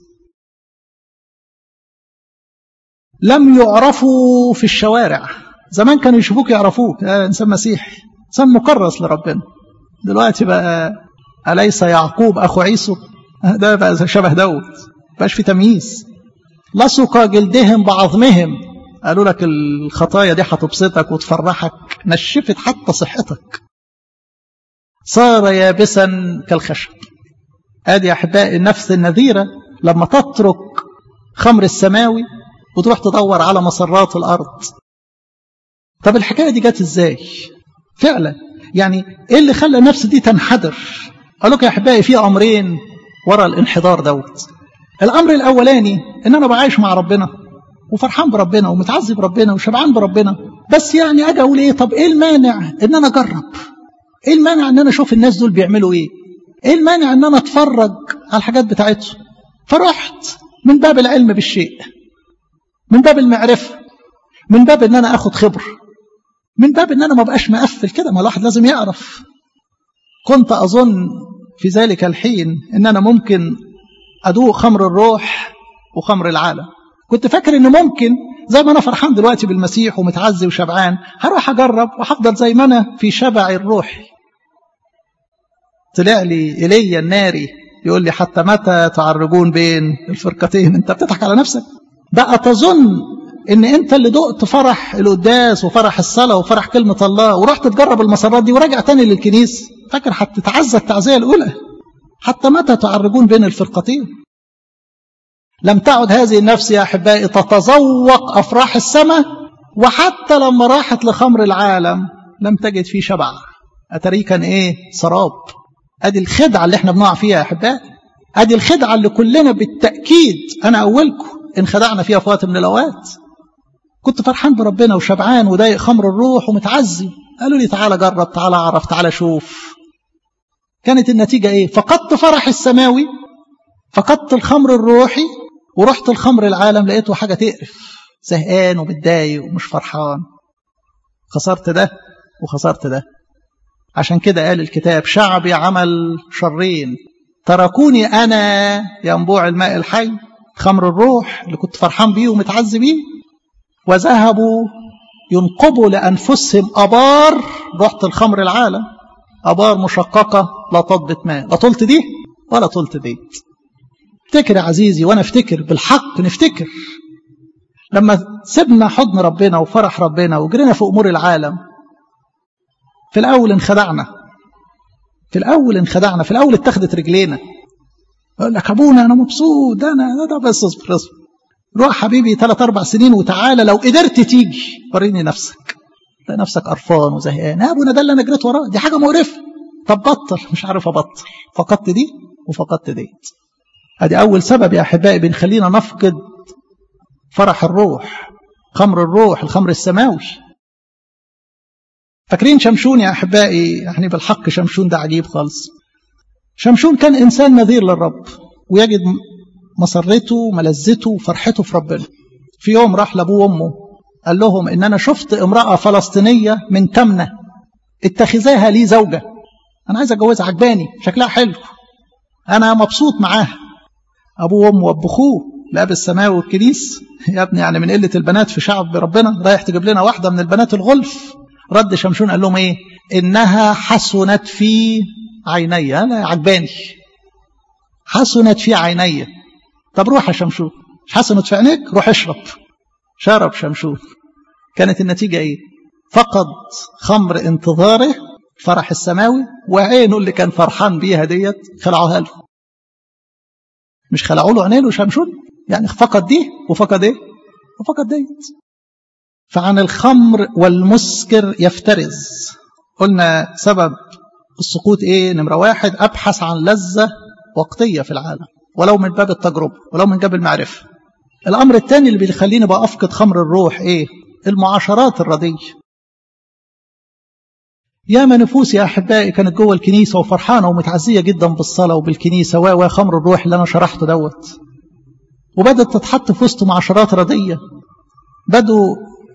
لم يعرفوا في الشوارع زمان كانوا يشوفوك يعرفوك آه إنسان مسيحي إنسان مكرس لربنا دلوقتي بقى أليس يعقوب أخو عيسو ده بقى شبه داود بقاش في تمييز لصق جلدهم بعظمهم قالوا لك الخطايا دي هتبسطك وتفرحك نشفت حتى صحتك صار يابسا كالخشب ادي يا احبائي النفس النذيره لما تترك خمر السماوي وتروح تدور على مسرات الارض طب الحكايه دي جت ازاي فعلا يعني ايه اللي خلى النفس دي تنحدر قالوا لك يا احبائي في امرين ورا الانحدار دوت الامر الاولاني ان انا بعيش مع ربنا وفرحان بربنا ومتعذب بربنا وشبعان بربنا بس يعني اجي اقول ايه طب ايه المانع ان انا اجرب ايه المانع ان انا اشوف الناس دول بيعملوا ايه ايه المانع ان انا اتفرج على الحاجات بتاعتهم فرحت من باب العلم بالشيء من باب المعرفه من باب ان انا اخد خبر من باب ان انا ما بقاش مقفل كده ما الواحد لازم يعرف كنت اظن في ذلك الحين ان انا ممكن ادوق خمر الروح وخمر العالم كنت فاكر ان ممكن زي ما انا فرحان دلوقتي بالمسيح ومتعزي وشبعان هروح اجرب وهفضل زي ما انا في شبع الروح طلع لي ايليا الناري يقول لي حتى متى تعرجون بين الفرقتين انت بتضحك على نفسك بقى تظن ان انت اللي دقت فرح القداس وفرح الصلاه وفرح كلمه الله ورحت تجرب المسارات دي وراجع تاني للكنيس فاكر هتتعزى التعزيه الاولى حتى متى تعرجون بين الفرقتين لم تعد هذه النفس يا أحبائي تتذوق أفراح السماء وحتى لما راحت لخمر العالم لم تجد فيه شبع أتري كان إيه سراب أدي الخدعة اللي احنا بنقع فيها يا أحبائي أدي الخدعة اللي كلنا بالتأكيد أنا أولكم انخدعنا فيها في وقت من الأوقات كنت فرحان بربنا وشبعان وضايق خمر الروح ومتعزي قالوا لي تعالى جرب تعالى اعرف تعالى شوف كانت النتيجة ايه فقدت فرح السماوي فقدت الخمر الروحي ورحت الخمر العالم لقيته حاجة تقرف زهقان ومتضايق ومش فرحان خسرت ده وخسرت ده عشان كده قال الكتاب شعبي عمل شرين تركوني أنا ينبوع الماء الحي خمر الروح اللي كنت فرحان بيه ومتعزي بيه وذهبوا ينقبوا لأنفسهم أبار رحت الخمر العالم أبار مشققة لا تضبط ماء لا طلت دي ولا طلت دي افتكر يا عزيزي وانا افتكر بالحق نفتكر لما سبنا حضن ربنا وفرح ربنا وجرينا في امور العالم في الاول انخدعنا في الاول انخدعنا في الاول اتخذت رجلينا يقول لك ابونا انا مبسوط ده انا ده بس اصبر اصبر روح حبيبي ثلاث اربع سنين وتعالى لو قدرت تيجي وريني نفسك تلاقي نفسك قرفان وزهقان يا ابونا ده اللي انا جريت وراه دي حاجه مقرفه طب بطل مش عارف ابطل فقدت دي وفقدت ديت ادي اول سبب يا احبائي بنخلينا نفقد فرح الروح خمر الروح الخمر السماوي فاكرين شمشون يا احبائي يعني بالحق شمشون ده عجيب خالص شمشون كان انسان نذير للرب ويجد مسرته وملذته وفرحته في ربنا في يوم راح لابوه وامه قال لهم ان انا شفت امراه فلسطينيه من تمنه اتخذاها لي زوجه انا عايز اتجوزها عجباني شكلها حلو انا مبسوط معاها ابوه وامه وبخوه الاب السماوي والكنيس يا ابني يعني من قله البنات في شعب ربنا رايح تجيب لنا واحده من البنات الغلف رد شمشون قال لهم ايه انها حسنت في عيني انا عجباني حسنت في عيني طب روح يا شمشون مش حسنت في عينيك روح اشرب شرب شمشون كانت النتيجه ايه فقد خمر انتظاره فرح السماوي وعينه اللي كان فرحان بيها ديت خلعوها له مش خلعوا له عينيه وشمشون يعني فقد دي وفقد ايه وفقد ديت فعن الخمر والمسكر يفترز قلنا سبب السقوط ايه نمرة واحد ابحث عن لذة وقتية في العالم ولو من باب التجربة ولو من باب المعرفة الامر الثاني اللي بيخليني بقى افقد خمر الروح ايه المعاشرات الردية يا ما نفوس يا احبائي كانت جوه الكنيسه وفرحانه ومتعزيه جدا بالصلاه وبالكنيسه و خمر الروح اللي انا شرحته دوت وبدات تتحط في وسط معاشرات رديه بدوا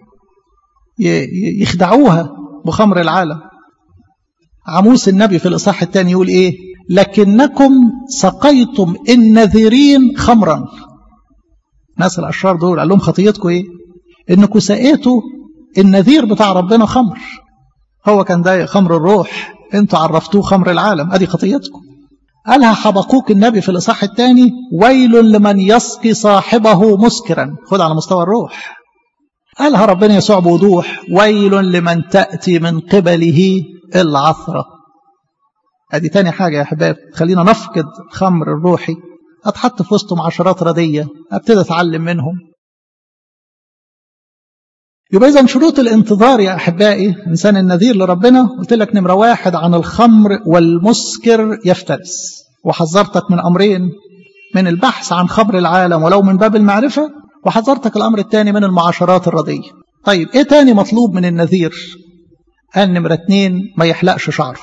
يخدعوها بخمر العالم عموس النبي في الإصحاح الثاني يقول إيه لكنكم سقيتم النذيرين خمرا ناس الأشرار دول قال لهم خطيتكم إيه إنكم سقيتوا النذير بتاع ربنا خمر هو كان ده خمر الروح انتوا عرفتوه خمر العالم ادي خطيتكم قالها حبقوك النبي في الإصحاح الثاني ويل لمن يسقي صاحبه مسكرا خد على مستوى الروح قالها ربنا يسوع بوضوح ويل لمن تأتي من قبله العثرة ادي تاني حاجة يا حباب خلينا نفقد الخمر الروحي اتحط في وسطهم عشرات ردية ابتدي اتعلم منهم يبقى اذا شروط الانتظار يا احبائي انسان النذير لربنا قلت لك نمرة واحد عن الخمر والمسكر يفترس وحذرتك من امرين من البحث عن خمر العالم ولو من باب المعرفة وحذرتك الأمر الثاني من المعاشرات الردية طيب إيه تاني مطلوب من النذير قال نمرة اتنين ما يحلقش شعره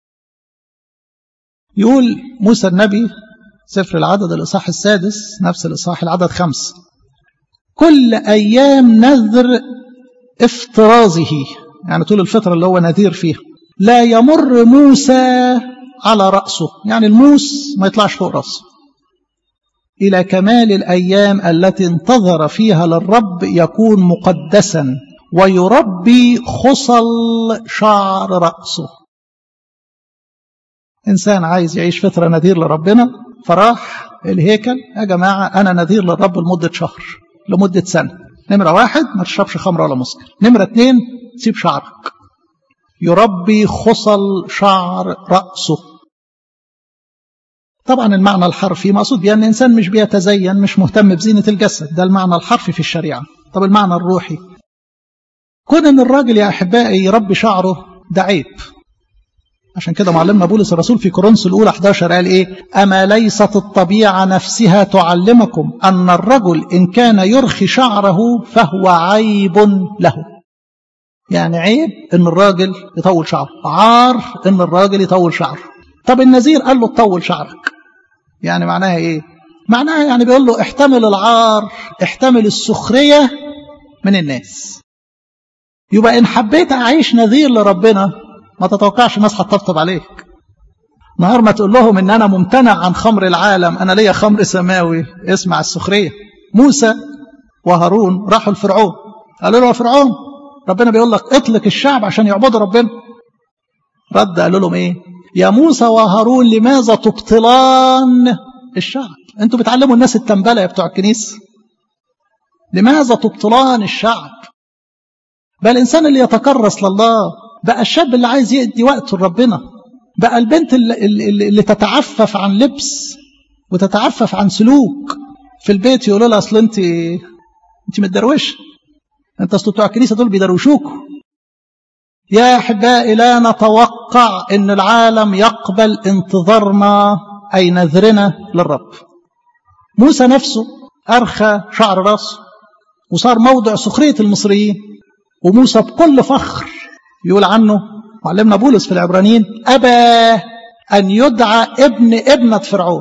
يقول موسى النبي سفر العدد الإصحاح السادس نفس الإصحاح العدد خمس كل أيام نذر افترازه يعني طول الفترة اللي هو نذير فيها لا يمر موسى على رأسه يعني الموس ما يطلعش فوق رأسه إلى كمال الأيام التي انتظر فيها للرب يكون مقدسا ويربي خصل شعر رأسه إنسان عايز يعيش فترة نذير لربنا فراح الهيكل يا جماعة أنا نذير للرب لمدة شهر لمدة سنة نمرة واحد ما تشربش خمر ولا مسكر نمرة اتنين سيب شعرك يربي خصل شعر رأسه طبعا المعنى الحرفي مقصود بأن الإنسان مش بيتزين مش مهتم بزينة الجسد ده المعنى الحرفي في الشريعة طب المعنى الروحي كون أن الراجل يا أحبائي يربي شعره ده عيب عشان كده معلمنا بولس الرسول في كورنثوس الأولى 11 قال إيه أما ليست الطبيعة نفسها تعلمكم أن الرجل إن كان يرخي شعره فهو عيب له يعني عيب إن الراجل يطول شعره عار إن الراجل يطول شعره طب النذير قال له تطول شعرك يعني معناها ايه معناها يعني بيقول له احتمل العار احتمل السخرية من الناس يبقى ان حبيت اعيش نذير لربنا ما تتوقعش الناس هتطبطب عليك نهار ما تقول لهم ان انا ممتنع عن خمر العالم انا ليا خمر سماوي اسمع السخرية موسى وهارون راحوا لفرعون قالوا له يا فرعون ربنا بيقول لك اطلق الشعب عشان يعبدوا ربنا رد قالوا لهم ايه يا موسى وهارون لماذا تبطلان الشعب انتوا بتعلموا الناس التنبله يا بتوع الكنيسه لماذا تبطلان الشعب بقى الانسان اللي يتكرس لله بقى الشاب اللي عايز يدي وقته لربنا بقى البنت اللي, اللي, اللي تتعفف عن لبس وتتعفف عن سلوك في البيت يقولوا لها اصل انت انت متدروشه انت اصل بتوع الكنيسه دول بيدروشوكوا يا احبائي لا نتوقع ان العالم يقبل انتظارنا اي نذرنا للرب موسى نفسه ارخى شعر راسه وصار موضع سخريه المصريين وموسى بكل فخر يقول عنه معلمنا بولس في العبرانيين ابى ان يدعى ابن ابنه فرعون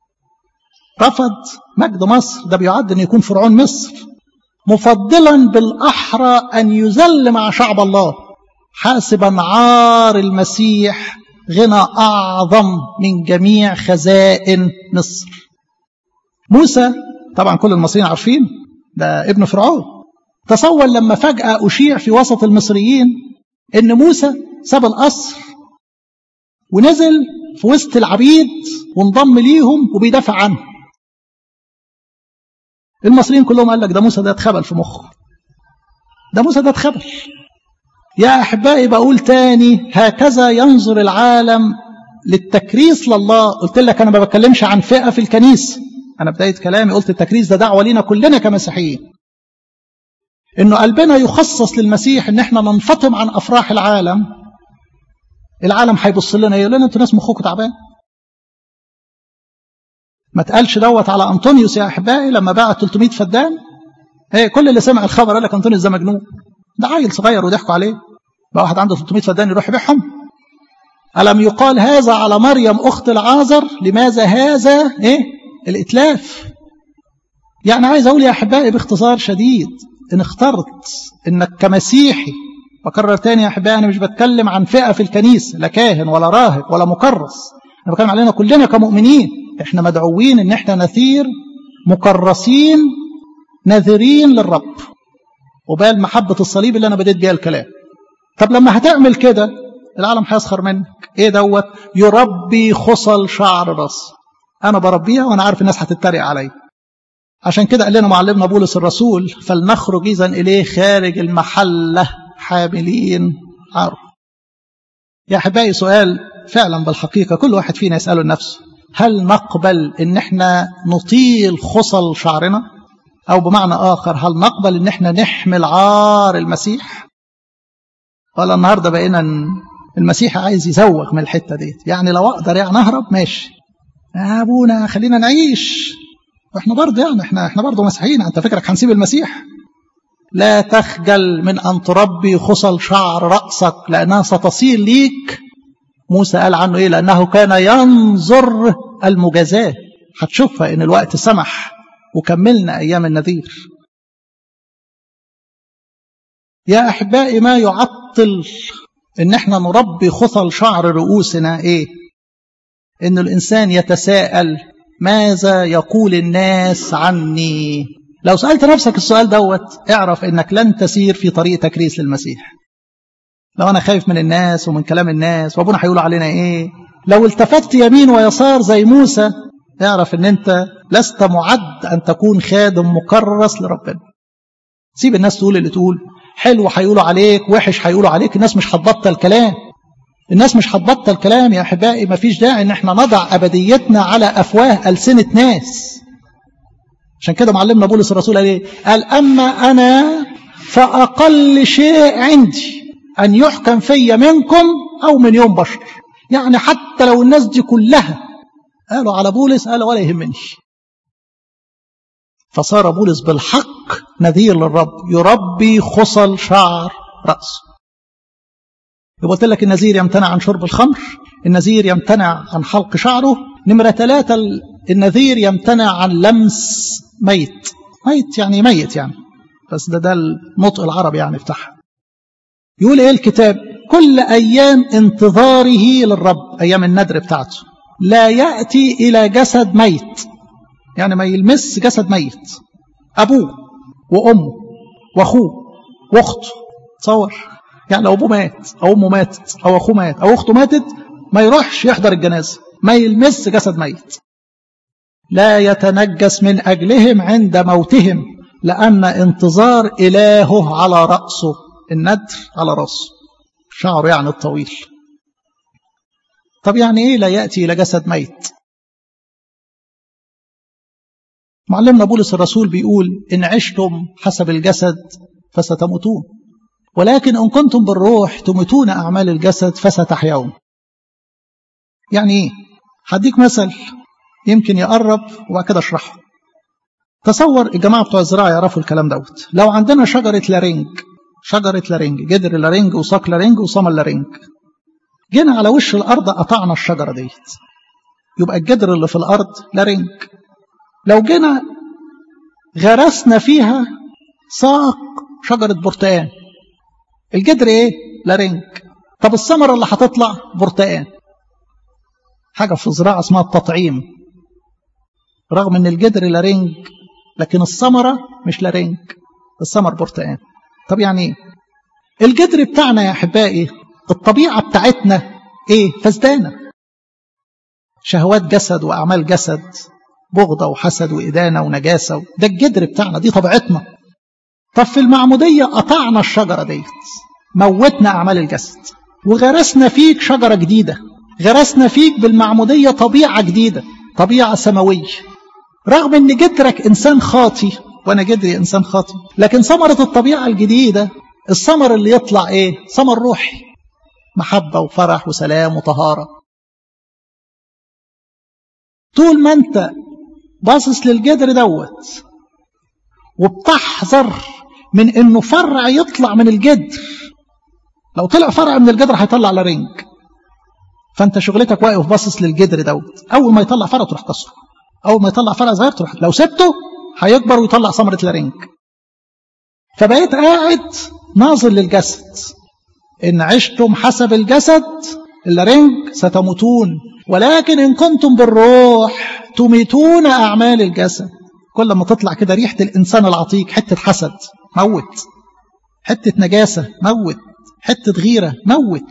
رفض مجد مصر ده بيعد ان يكون فرعون مصر مفضلا بالاحرى ان يذل مع شعب الله حاسبا عار المسيح غنى أعظم من جميع خزائن مصر موسى طبعا كل المصريين عارفين ده ابن فرعون تصور لما فجأة أشيع في وسط المصريين إن موسى ساب القصر ونزل في وسط العبيد وانضم ليهم وبيدافع عنه المصريين كلهم قال لك ده موسى ده اتخبل في مخه ده موسى ده اتخبل يا أحبائي بقول تاني هكذا ينظر العالم للتكريس لله قلت لك أنا ما بتكلمش عن فئة في الكنيسة أنا بداية كلامي قلت التكريس ده دعوة لينا كلنا كمسيحيين إنه قلبنا يخصص للمسيح إن إحنا ننفطم عن أفراح العالم العالم هيبص لنا يقول لنا أنتوا ناس مخكم تعبان ما تقالش دوت على أنطونيوس يا أحبائي لما باع 300 فدان ايه كل اللي سمع الخبر قال لك أنطونيوس ده مجنون ده عيل صغير وضحكوا عليه بقى واحد عنده 300 فدان يروح يبيعهم ألم يقال هذا على مريم أخت العازر لماذا هذا إيه الإتلاف يعني عايز أقول يا أحبائي باختصار شديد إن اخترت إنك كمسيحي بكرر تاني يا أحبائي أنا مش بتكلم عن فئة في الكنيسة لا كاهن ولا راهب ولا مكرس أنا بتكلم علينا كلنا كمؤمنين إحنا مدعوين إن إحنا نثير مكرسين ناذرين للرب وبال محبة الصليب اللي أنا بديت بيها الكلام طب لما هتعمل كده العالم هيسخر منك ايه دوت يربي خصل شعر راس انا بربيها وانا عارف الناس هتتريق عليا عشان كده قال لنا معلمنا بولس الرسول فلنخرج اذا اليه خارج المحله حاملين عار يا احبائي سؤال فعلا بالحقيقه كل واحد فينا يساله لنفسه هل نقبل ان احنا نطيل خصل شعرنا او بمعنى اخر هل نقبل ان احنا نحمل عار المسيح ولا النهارده بقينا المسيح عايز يزوغ من الحته ديت يعني لو اقدر يعني اهرب ماشي يا ابونا خلينا نعيش واحنا برضه يعني احنا احنا برضه مسيحيين انت فكرك هنسيب المسيح لا تخجل من ان تربي خصل شعر راسك لانها ستصير ليك موسى قال عنه ايه لانه كان ينظر المجازاه هتشوفها ان الوقت سمح وكملنا ايام النذير يا احبائي ما يعطل ان احنا نربي خصل شعر رؤوسنا ايه ان الانسان يتساءل ماذا يقول الناس عني لو سألت نفسك السؤال دوت اعرف انك لن تسير في طريق تكريس للمسيح لو انا خايف من الناس ومن كلام الناس وابونا هيقولوا علينا ايه لو التفت يمين ويسار زي موسى اعرف ان انت لست معد ان تكون خادم مكرس لربنا سيب الناس تقول اللي تقول حلو هيقولوا عليك وحش هيقولوا عليك الناس مش هتبطل كلام الناس مش هتبطل كلام يا احبائي مفيش داعي ان احنا نضع ابديتنا على افواه السنه ناس عشان كده معلمنا بولس الرسول قال ايه قال اما انا فاقل شيء عندي ان يحكم في منكم او من يوم بشر يعني حتى لو الناس دي كلها قالوا على بولس قال ولا يهمني فصار بولس بالحق نذير للرب يربي خصل شعر رأسه يبقى قلت لك النذير يمتنع عن شرب الخمر النذير يمتنع عن حلق شعره نمرة ثلاثة النذير يمتنع عن لمس ميت ميت يعني ميت يعني بس ده ده النطق العربي يعني بتاعها يقول ايه الكتاب كل ايام انتظاره للرب ايام الندر بتاعته لا ياتي الى جسد ميت يعني ما يلمس جسد ميت ابوه وامه واخوه واخته تصور يعني لو ابوه مات او امه ماتت او اخوه مات او اخته ماتت ما يروحش يحضر الجنازه ما يلمس جسد ميت لا يتنجس من اجلهم عند موتهم لان انتظار الهه على راسه الندر على راسه شعره يعني الطويل طب يعني ايه لا ياتي الى جسد ميت معلمنا بولس الرسول بيقول ان عشتم حسب الجسد فستموتون ولكن ان كنتم بالروح تميتون اعمال الجسد فستحيون يعني ايه هديك مثل يمكن يقرب وبعد كده اشرحه تصور الجماعه بتوع الزراعه يعرفوا الكلام دوت لو عندنا شجره لارنج شجره لارنج جدر لارنج وساق لارنج وصمل لارنج جينا على وش الارض قطعنا الشجره ديت يبقى الجدر اللي في الارض لارنج لو جينا غرسنا فيها ساق شجره برتقان الجدر ايه لارنج طب الثمره اللي هتطلع برتقان حاجه في الزراعه اسمها التطعيم رغم ان الجدر لارنج لكن الثمرة مش لارنج الثمر برتقان طب يعني ايه الجدر بتاعنا يا أحبائي الطبيعة بتاعتنا ايه فسدانة شهوات جسد وأعمال جسد بغضة وحسد وإدانة ونجاسة ده الجدر بتاعنا دي طبيعتنا طب في المعمودية قطعنا الشجرة ديت موتنا أعمال الجسد وغرسنا فيك شجرة جديدة غرسنا فيك بالمعمودية طبيعة جديدة طبيعة سماوية رغم ان جدرك انسان خاطي وانا جدري انسان خاطي لكن ثمرة الطبيعة الجديدة الثمر اللي يطلع ايه ثمر روحي محبة وفرح وسلام وطهارة طول ما انت باصص للجدر دوت وبتحذر من انه فرع يطلع من الجدر لو طلع فرع من الجدر هيطلع لرنج فانت شغلتك واقف باصص للجدر دوت اول ما يطلع فرع تروح كسره اول ما يطلع فرع صغير تروح لو سبته هيكبر ويطلع ثمره لرنج فبقيت قاعد ناظر للجسد ان عشتم حسب الجسد اللرنج ستموتون ولكن ان كنتم بالروح تميتون اعمال الجسد كل ما تطلع كده ريحه الانسان العتيق حته حسد موت حته نجاسه موت حته غيره موت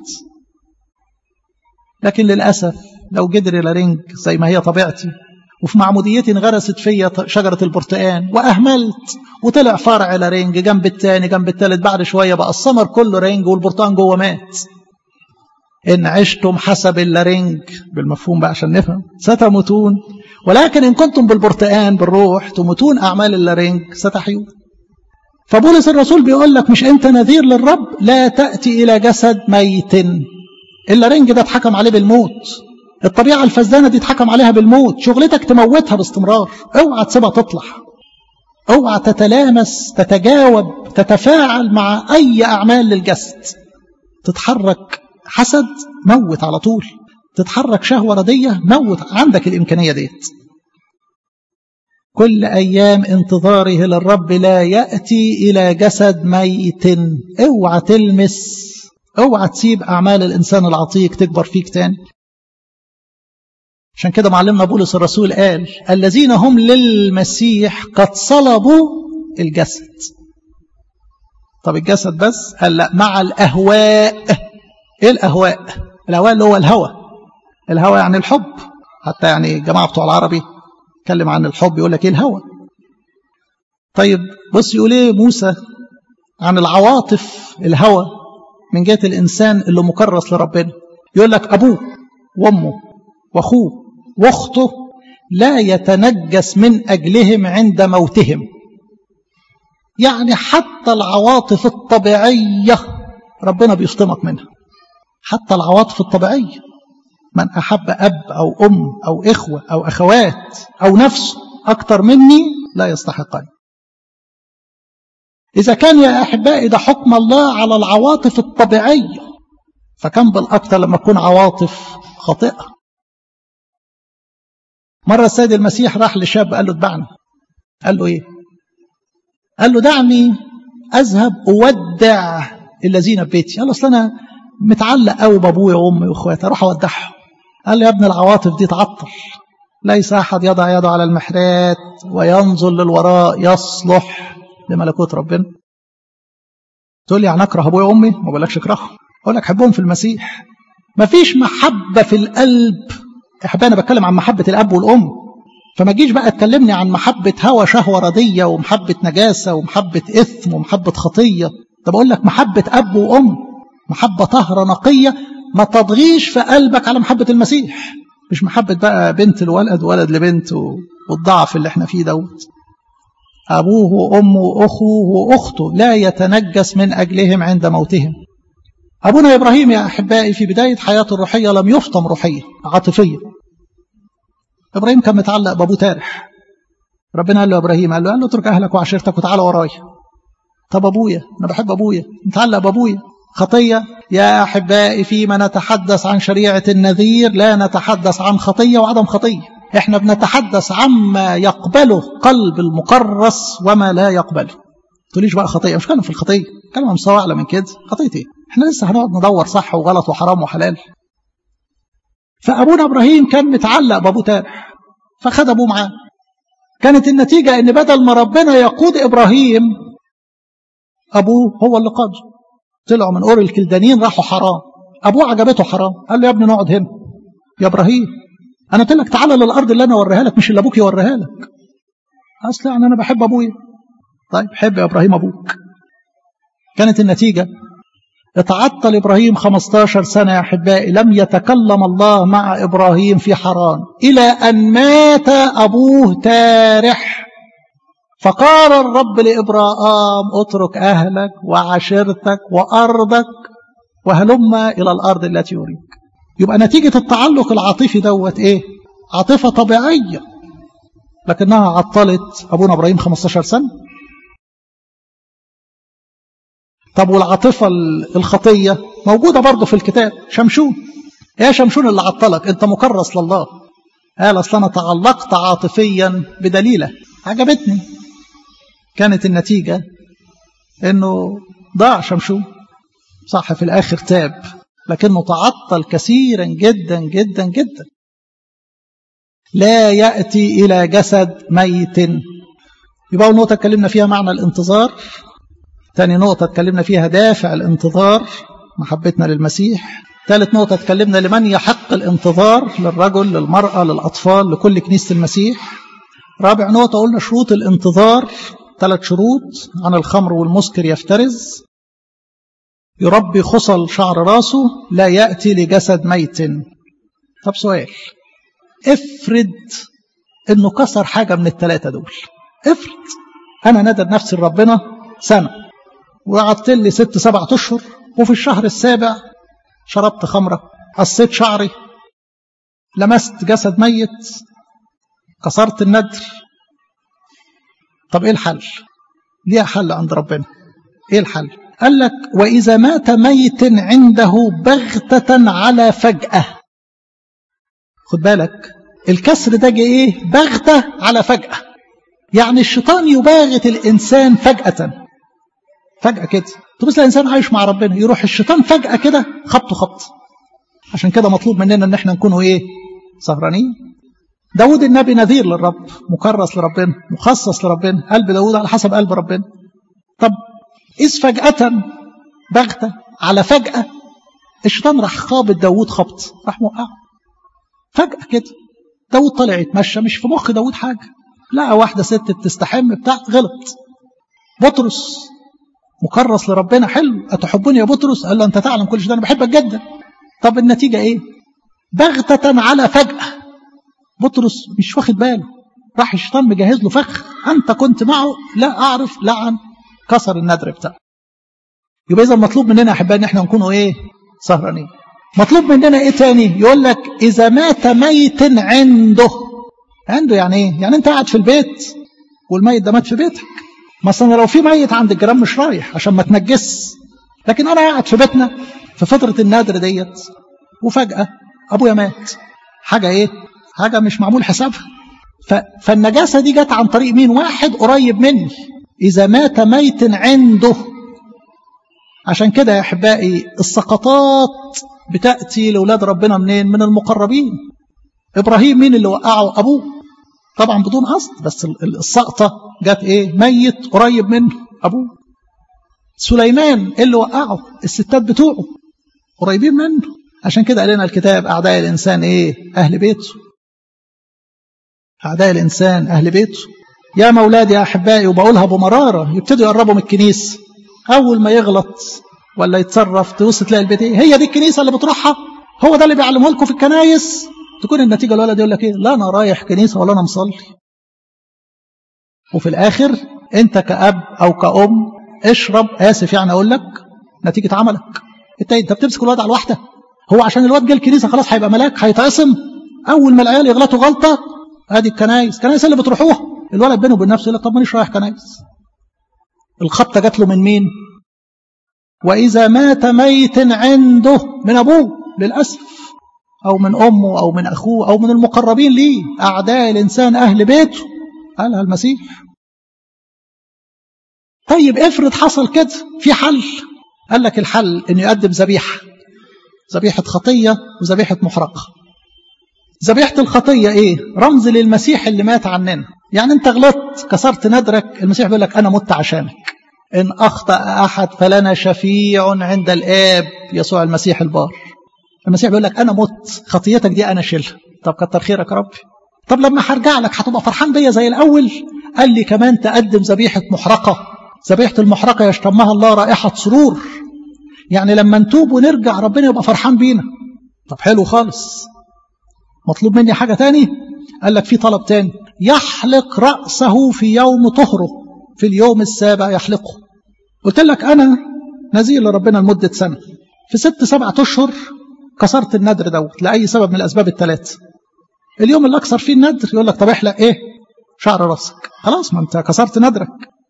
لكن للأسف لو جدري لارنج زي ما هي طبيعتي وفي معموديتي انغرست فيا شجرة البرتقان وأهملت وطلع فرع لارنج جنب التاني جنب التالت بعد شوية بقى الثمر كله رنج والبرتقان جوه مات إن عشتم حسب اللارنج بالمفهوم بقى عشان نفهم ستموتون ولكن إن كنتم بالبرتقان بالروح تموتون أعمال اللارنج ستحيون فبولس الرسول بيقول لك مش أنت نذير للرب لا تأتي إلى جسد ميت اللارنج ده اتحكم عليه بالموت الطبيعة الفزدانة دي اتحكم عليها بالموت شغلتك تموتها باستمرار اوعى تسيبها تطلع اوعى تتلامس تتجاوب تتفاعل مع اي اعمال للجسد تتحرك حسد موت على طول تتحرك شهوة ردية موت عندك الإمكانية ديت كل أيام انتظاره للرب لا يأتي إلى جسد ميت اوعى تلمس اوعى تسيب اعمال الانسان العتيق تكبر فيك تاني عشان كده معلمنا بولس الرسول قال الذين هم للمسيح قد صلبوا الجسد طب الجسد بس قال لا مع الاهواء ايه الاهواء الاهواء اللي هو الهوى الهوى يعني الحب حتى يعني الجماعه بتوع العربي اتكلم عن الحب يقول لك ايه الهوى طيب بص يقول ايه موسى عن العواطف الهوى من جهة الإنسان اللي مكرس لربنا يقول لك أبوه وأمه وأخوه وأخته لا يتنجس من أجلهم عند موتهم يعني حتى العواطف الطبيعية ربنا بيصطمك منها حتى العواطف الطبيعية من أحب أب أو أم أو إخوة أو أخوات أو نفسه أكتر مني لا يستحقني إذا كان يا أحبائي ده حكم الله على العواطف الطبيعية فكم بالأكثر لما تكون عواطف خاطئة مرة السيد المسيح راح لشاب قال له اتبعني قال له إيه قال له دعني أذهب أودع الذين ببيتي قال له أصل أنا متعلق قوي بأبويا وأمي وإخواتي أروح أودعهم قال له يا ابن العواطف دي تعطل ليس أحد يضع يده على المحرات وينظر للوراء يصلح لملكوت ربنا تقول لي يعني اكره ابويا وامي ما بقولكش اكرههم اقول لك حبهم في المسيح ما فيش محبه في القلب احبائي انا بتكلم عن محبه الاب والام فما تجيش بقى تكلمني عن محبه هوى شهوه رديه ومحبه نجاسه ومحبه اثم ومحبه خطيه ده بقول لك محبه اب وام محبه طهره نقيه ما تضغيش في قلبك على محبه المسيح مش محبه بقى بنت لولد ولد لبنت والضعف اللي احنا فيه دوت أبوه وأمه وأخوه وأخته لا يتنجس من أجلهم عند موتهم أبونا إبراهيم يا أحبائي في بداية حياته الروحية لم يفطم روحية عاطفية إبراهيم كان متعلق بأبوه تارح ربنا قال له إبراهيم قال له, قال له اترك أهلك وعشيرتك وتعالى ورايا طب أبويا أنا بحب أبويا متعلق بأبويا خطية يا أحبائي فيما نتحدث عن شريعة النذير لا نتحدث عن خطية وعدم خطية احنا بنتحدث عما يقبله قلب المقرص وما لا يقبله تقوليش بقى خطيه مش كلام في الخطيه كلام عن مستوى اعلى من كده خطيه ايه احنا لسه هنقعد ندور صح وغلط وحرام وحلال فابونا ابراهيم كان متعلق بابوه تارح فخد ابوه معاه كانت النتيجة ان بدل ما ربنا يقود ابراهيم ابوه هو اللي قاده طلعوا من اور الكلدانيين راحوا حرام ابوه عجبته حرام قال له يا ابني نقعد هنا يا ابراهيم انا قلت لك تعالى للارض اللي انا اوريها لك مش اللي ابوك يوريها لك اصل يعني انا بحب ابويا طيب حب يا ابراهيم ابوك كانت النتيجة اتعطل إبراهيم 15 سنة يا أحبائي لم يتكلم الله مع إبراهيم في حران إلى أن مات أبوه تارح فقال الرب لإبراهام اترك أهلك وعشيرتك وأرضك وهلم إلى الأرض التي يريد يبقى نتيجة التعلق العاطفي دوت إيه عاطفة طبيعية لكنها عطلت أبونا إبراهيم 15 سنة طب والعاطفة الخطية موجودة برضه في الكتاب شمشون يا شمشون اللي عطلك انت مكرس لله قال اصل انا تعلقت عاطفيا بدليله عجبتني كانت النتيجة انه ضاع شمشون صح في الاخر تاب لكنه تعطل كثيرا جدا جدا جدا لا يأتي إلى جسد ميت يبقى أول نقطة اتكلمنا فيها معنى الانتظار ثاني نقطة اتكلمنا فيها دافع الانتظار محبتنا للمسيح ثالث نقطة اتكلمنا لمن يحق الانتظار للرجل للمرأة للأطفال لكل كنيسة المسيح رابع نقطة قلنا شروط الانتظار ثلاث شروط عن الخمر والمسكر يفترز يربي خصل شعر راسه لا يأتي لجسد ميت طب سؤال افرض انه كسر حاجة من الثلاثة دول افرض انا ندر نفسي لربنا سنة وقعدت لي ست سبعة اشهر وفي الشهر السابع شربت خمرة قصيت شعري لمست جسد ميت كسرت الندر طب ايه الحل ليها حل عند ربنا ايه الحل قال لك واذا مات ميت عنده بغتة على فجأة خد بالك الكسر ده جه ايه بغتة على فجأة يعني الشيطان يباغت الانسان فجأة فجأة كده تبص الانسان عايش مع ربنا يروح الشيطان فجأة كده خبطه خبط عشان كده مطلوب مننا ان احنا نكونوا ايه سهرانين داود النبي نذير للرب مكرس لربنا مخصص لربنا قلب داود على حسب قلب ربنا طب إذ فجأة بغتة على فجأة الشيطان راح خابط داود خبط راح موقعه فجأة كده داود طلع يتمشى مش في مخ داود حاجة لقى واحدة ست بتستحم بتاع غلط بطرس مكرس لربنا حلو أتحبني يا بطرس قال له أنت تعلم كل شيء أنا بحبك جدا طب النتيجة إيه بغتة على فجأة بطرس مش واخد باله راح الشيطان مجهز له فخ أنت كنت معه لا أعرف لعن كسر الندر بتاعه يبقى إذا مطلوب مننا أحبائي إن احنا نكونوا إيه سهرانين مطلوب مننا إيه تاني يقول لك إذا مات ميت عنده عنده يعني إيه يعني أنت قاعد في البيت والميت ده مات في بيتك مثلا لو في ميت عند الجيران مش رايح عشان ما تنجس لكن أنا قاعد في بيتنا في فترة النادر ديت وفجأة أبويا مات حاجة إيه حاجة مش معمول حسابها فالنجاسة دي جت عن طريق مين واحد قريب مني إذا مات ميت عنده عشان كده يا أحبائي السقطات بتأتي لأولاد ربنا منين من المقربين إبراهيم مين اللي وقعه أبوه طبعا بدون قصد بس السقطة جت إيه ميت قريب منه أبوه سليمان اللي وقعه الستات بتوعه قريبين منه عشان كده قال لنا الكتاب أعداء الإنسان إيه أهل بيته أعداء الإنسان أهل بيته يا مولادي يا أحبائي وبقولها بمرارة يبتدوا يقربوا من الكنيسة أول ما يغلط ولا يتصرف تبص تلاقي البيت إيه هي دي الكنيسة اللي بتروحها هو ده اللي بيعلمه لكم في الكنايس تكون النتيجة الولد يقول لك إيه لا أنا رايح كنيسة ولا أنا مصلي وفي الآخر أنت كأب أو كأم اشرب آسف يعني أقول لك نتيجة عملك أنت أنت بتمسك الواد على الواحدة هو عشان الواد جه الكنيسة خلاص هيبقى ملاك هيتعصم أول ما العيال يغلطوا غلطة ادي الكنايس الكنايس اللي بتروحوها الولد بينه وبين نفسه يقول لك طب مانيش رايح كنايس الخبطه جات له من مين واذا مات ميت عنده من ابوه للاسف او من امه او من اخوه او من المقربين ليه اعداء الانسان اهل بيته قالها المسيح طيب افرض حصل كده في حل قال لك الحل انه يقدم ذبيحه ذبيحه خطيه وذبيحه محرقه ذبيحة الخطية إيه؟ رمز للمسيح اللي مات عننا يعني انت غلطت كسرت ندرك المسيح بيقول لك انا مت عشانك ان اخطا احد فلنا شفيع عند الاب يسوع المسيح البار المسيح بيقول لك انا مت خطيتك دي انا شيلها طب كتر خيرك يا ربي طب لما هرجع لك هتبقى فرحان بيا زي الاول قال لي كمان تقدم ذبيحه محرقه ذبيحه المحرقه يشتمها الله رائحه سرور يعني لما نتوب ونرجع ربنا يبقى فرحان بينا طب حلو خالص مطلوب مني حاجه تاني قال لك في طلب تاني يحلق راسه في يوم طهره في اليوم السابع يحلقه قلت لك انا نذير لربنا لمده سنه في ست سبعة اشهر كسرت الندر دوت لاي سبب من الاسباب الثلاثه اليوم اللي اكسر فيه الندر يقول لك طب احلق ايه شعر راسك خلاص ما انت كسرت ندرك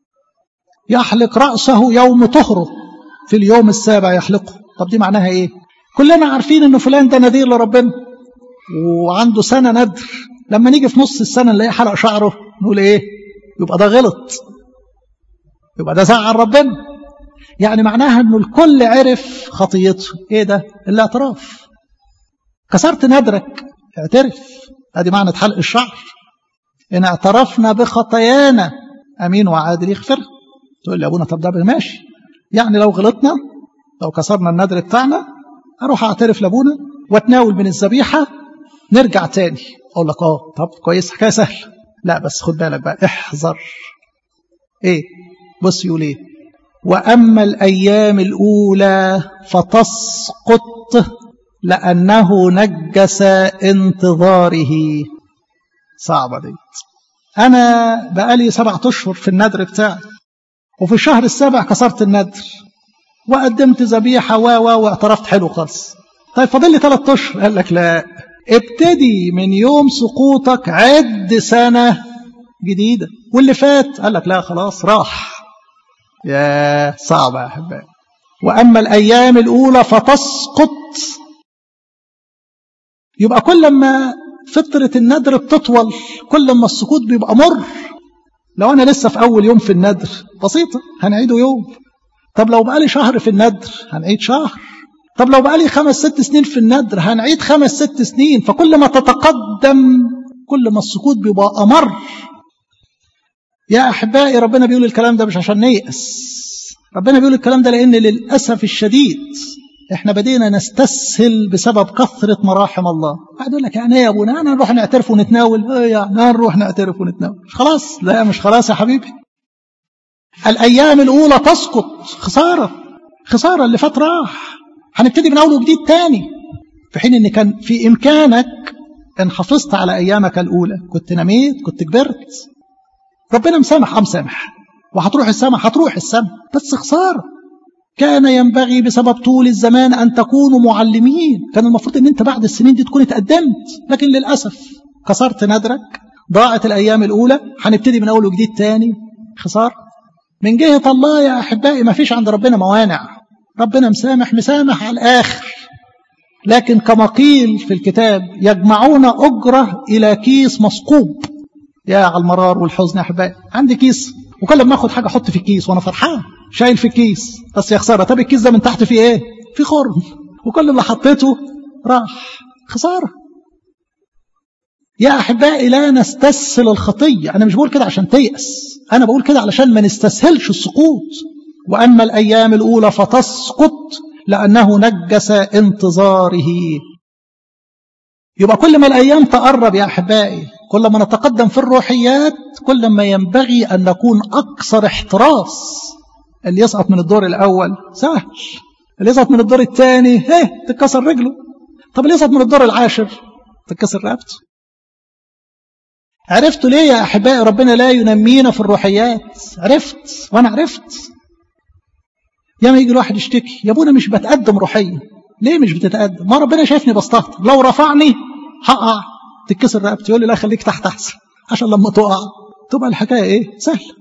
يحلق راسه يوم طهره في اليوم السابع يحلقه طب دي معناها ايه كلنا عارفين ان فلان ده نذير لربنا وعنده سنه ندر لما نيجي في نص السنه نلاقيه حلق شعره نقول ايه يبقى ده غلط يبقى ده زعل ربنا يعني معناها انه الكل عرف خطيته ايه ده الاعتراف كسرت ندرك اعترف ادي معنى حلق الشعر ان اعترفنا بخطايانا امين وعادل يغفر تقول لي ابونا طب ده ماشي يعني لو غلطنا لو كسرنا الندر بتاعنا اروح اعترف لابونا واتناول من الذبيحه نرجع تاني اقول لك اه طب كويس حكايه سهله لا بس خد بالك بقى احذر ايه بص يقول ايه واما الايام الاولى فتسقط لانه نجس انتظاره صعبه دي انا بقالي سبعة اشهر في الندر بتاعي وفي الشهر السابع كسرت الندر وقدمت ذبيحه و و واعترفت حلو خالص طيب فاضل لي ثلاث اشهر قال لك لا ابتدي من يوم سقوطك عد سنة جديدة واللي فات قال لك لا خلاص راح يا صعبة يا أحبائي وأما الأيام الأولى فتسقط يبقى كل ما فترة الندر بتطول كل ما السقوط بيبقى مر لو أنا لسه في أول يوم في الندر بسيطة هنعيده يوم طب لو بقالي شهر في الندر هنعيد شهر طب لو بقالي خمس ست سنين في الندر هنعيد خمس ست سنين فكل ما تتقدم كل ما السقوط بيبقى أمر يا أحبائي ربنا بيقول الكلام ده مش عشان نيأس ربنا بيقول الكلام ده لأن للأسف الشديد احنا بدينا نستسهل بسبب كثرة مراحم الله واحد يقول لك يعني ايه يا ابونا انا نروح نعترف ونتناول ايه يعني نروح نعترف ونتناول مش خلاص لا مش خلاص يا حبيبي الايام الاولى تسقط خساره خساره اللي فات راح هنبتدي من اول وجديد تاني في حين ان كان في امكانك ان حافظت على ايامك الاولى كنت نميت كنت كبرت ربنا مسامح اه مسامح وهتروح السماء هتروح السماء بس خساره كان ينبغي بسبب طول الزمان ان تكونوا معلمين كان المفروض ان انت بعد السنين دي تكون اتقدمت لكن للاسف كسرت ندرك ضاعت الايام الاولى هنبتدي من اول وجديد تاني خساره من جهه الله يا احبائي ما فيش عند ربنا موانع ربنا مسامح مسامح على الآخر لكن كما قيل في الكتاب يجمعون أجرة إلى كيس مثقوب يا على المرار والحزن يا أحبائي عندي كيس وكل ما اخد حاجة أحط في الكيس وأنا فرحان شايل في الكيس بس يا خسارة طب الكيس ده من تحت فيه إيه؟ في خرم وكل اللي حطيته راح خسارة يا أحبائي لا نستسهل الخطية أنا مش بقول كده عشان تيأس أنا بقول كده علشان ما نستسهلش السقوط وأما الأيام الأولى فتسقط لأنه نجس انتظاره يبقى كل ما الأيام تقرب يا أحبائي كل ما نتقدم في الروحيات كل ما ينبغي أن نكون أكثر احتراس اللي يسقط من الدور الأول سهل اللي يسقط من الدور الثاني ايه تتكسر رجله طب اللي يسقط من الدور العاشر تتكسر رقبته عرفتوا ليه يا أحبائي ربنا لا ينمينا في الروحيات عرفت وأنا عرفت ياما يجي الواحد يشتكي يا ابونا مش بتقدم روحيا ليه مش بتتقدم ما ربنا شايفني بستهتر لو رفعني هقع تتكسر رقبتي يقول لي لا خليك تحت احسن عشان لما تقع تبقى الحكايه ايه سهله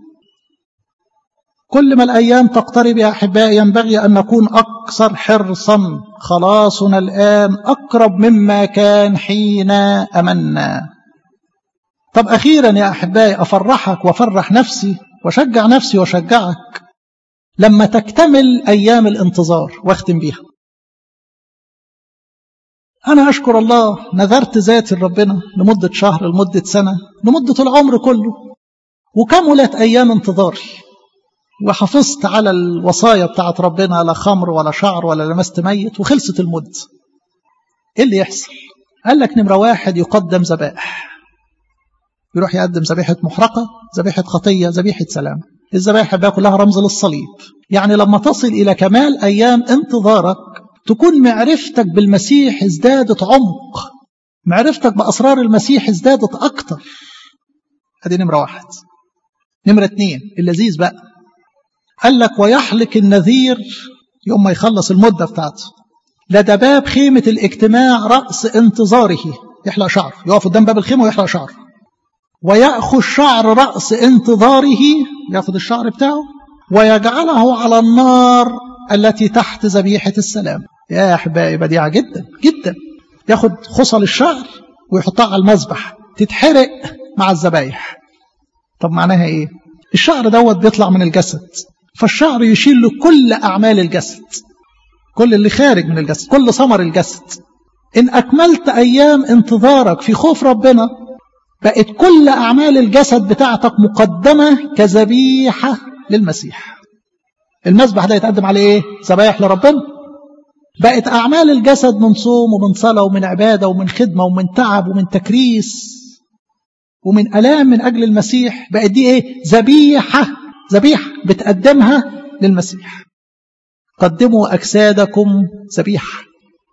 كل ما الايام تقترب يا احبائي ينبغي ان نكون اكثر حرصا خلاصنا الان اقرب مما كان حين امنا طب اخيرا يا احبائي افرحك وافرح نفسي واشجع نفسي واشجعك لما تكتمل أيام الانتظار واختم بيها أنا أشكر الله نذرت ذاتي لربنا لمدة شهر لمدة سنة لمدة العمر كله وكملت أيام انتظاري وحافظت على الوصايا بتاعت ربنا لا خمر ولا شعر ولا لمست ميت وخلصت المدة ايه اللي يحصل قال لك نمرة واحد يقدم ذبائح يروح يقدم ذبيحة محرقة ذبيحة خطية ذبيحة سلام الذبائح بقى كلها رمز للصليب يعني لما تصل إلى كمال أيام انتظارك تكون معرفتك بالمسيح ازدادت عمق معرفتك بأسرار المسيح ازدادت أكتر هذه نمرة واحد نمرة اتنين اللذيذ بقى قال لك ويحلق النذير يوم ما يخلص المدة بتاعته لدى باب خيمة الاجتماع رأس انتظاره يحلق شعر يقف قدام باب الخيمة ويحلق شعر ويأخذ شعر رأس انتظاره يأخذ الشعر بتاعه ويجعله على النار التي تحت ذبيحة السلام يا أحبائي بديعة جدا جدا ياخد خصل الشعر ويحطها على المذبح تتحرق مع الذبايح طب معناها ايه الشعر دوت بيطلع من الجسد فالشعر يشيل له كل أعمال الجسد كل اللي خارج من الجسد كل ثمر الجسد إن أكملت أيام انتظارك في خوف ربنا بقت كل أعمال الجسد بتاعتك مقدمة كذبيحة للمسيح المسبح ده يتقدم عليه ايه ذبايح لربنا بقت أعمال الجسد من صوم ومن صلاة ومن عبادة ومن خدمة ومن تعب ومن تكريس ومن ألام من أجل المسيح بقت دي ايه ذبيحة ذبيحة بتقدمها للمسيح قدموا أجسادكم ذبيحة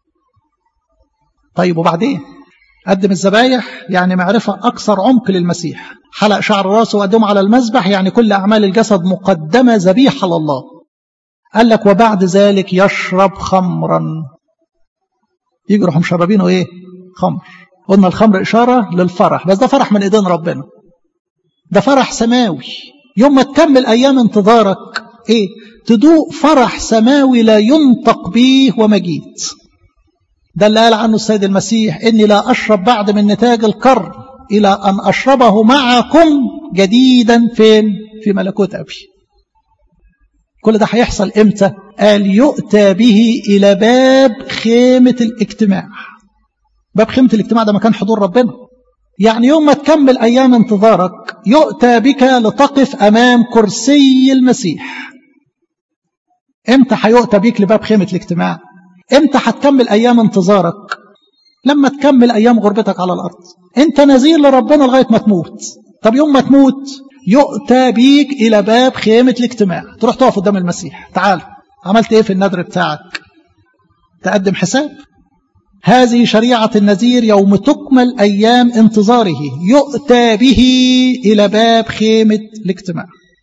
طيب وبعدين قدم الذبايح يعني معرفة أكثر عمق للمسيح حلق شعر راسه وقدمه على المذبح يعني كل أعمال الجسد مقدمة ذبيحة لله قال لك وبعد ذلك يشرب خمرا يجروا مشربينه ايه خمر قلنا الخمر إشارة للفرح بس ده فرح من إيدين ربنا ده فرح سماوي يوم ما تكمل أيام انتظارك ايه تدوق فرح سماوي لا ينطق به ومجيد ده اللي قال عنه السيد المسيح إني لا أشرب بعد من نتاج القرن إلى أن أشربه معكم جديدا فين في ملكوت أبي كل ده هيحصل إمتى قال يؤتى به إلى باب خيمة الاجتماع باب خيمة الاجتماع ده مكان حضور ربنا يعني يوم ما تكمل أيام انتظارك يؤتى بك لتقف أمام كرسي المسيح امتى هيؤتى بيك لباب خيمة الاجتماع امتى هتكمل ايام انتظارك لما تكمل ايام غربتك على الارض انت نذير لربنا لغايه ما تموت طب يوم ما تموت يؤتى بيك الى باب خيمه الاجتماع تروح تقف قدام المسيح تعال عملت ايه في النذر بتاعك تقدم حساب هذه شريعة النذير يوم تكمل أيام انتظاره يؤتى به إلى باب خيمة الاجتماع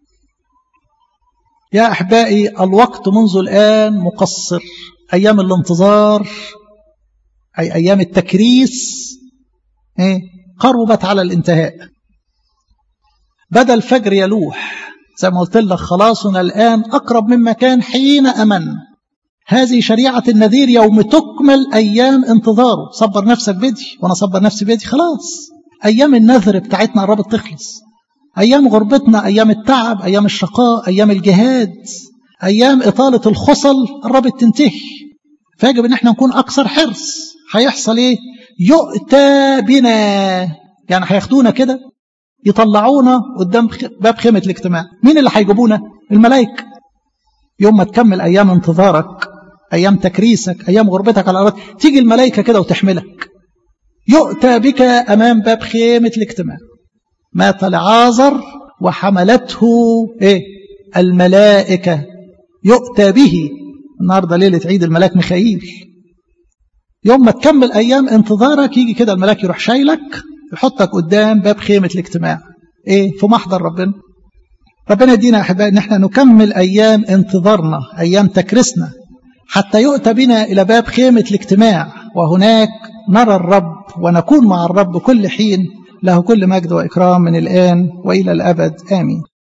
يا أحبائي الوقت منذ الآن مقصر أيام الانتظار أي أيام التكريس إيه؟ قربت على الانتهاء بدا الفجر يلوح زي ما قلت لك خلاصنا الآن أقرب مما كان حين أمن هذه شريعة النذير يوم تكمل أيام انتظاره صبر نفسك بدي وأنا صبر نفسي بدي خلاص أيام النذر بتاعتنا قربت تخلص أيام غربتنا أيام التعب أيام الشقاء أيام الجهاد أيام إطالة الخصل قربت تنتهي فيجب أن احنا نكون أكثر حرص هيحصل إيه يؤتى بنا يعني هياخدونا كده يطلعونا قدام باب خيمة الاجتماع مين اللي هيجيبونا الملائكة يوم ما تكمل أيام انتظارك أيام تكريسك أيام غربتك على الأرض تيجي الملائكة كده وتحملك يؤتى بك أمام باب خيمة الاجتماع مات لعازر وحملته إيه الملائكة يؤتى به النهاردة ليلة عيد الملاك ميخائيل يوم ما تكمل أيام انتظارك يجي كده الملاك يروح شايلك يحطك قدام باب خيمة الاجتماع إيه في محضر ربنا ربنا يدينا أحبائي إن احنا نكمل أيام انتظارنا أيام تكرسنا حتى يؤتى بنا إلى باب خيمة الاجتماع وهناك نرى الرب ونكون مع الرب كل حين له كل مجد وإكرام من الآن وإلى الأبد آمين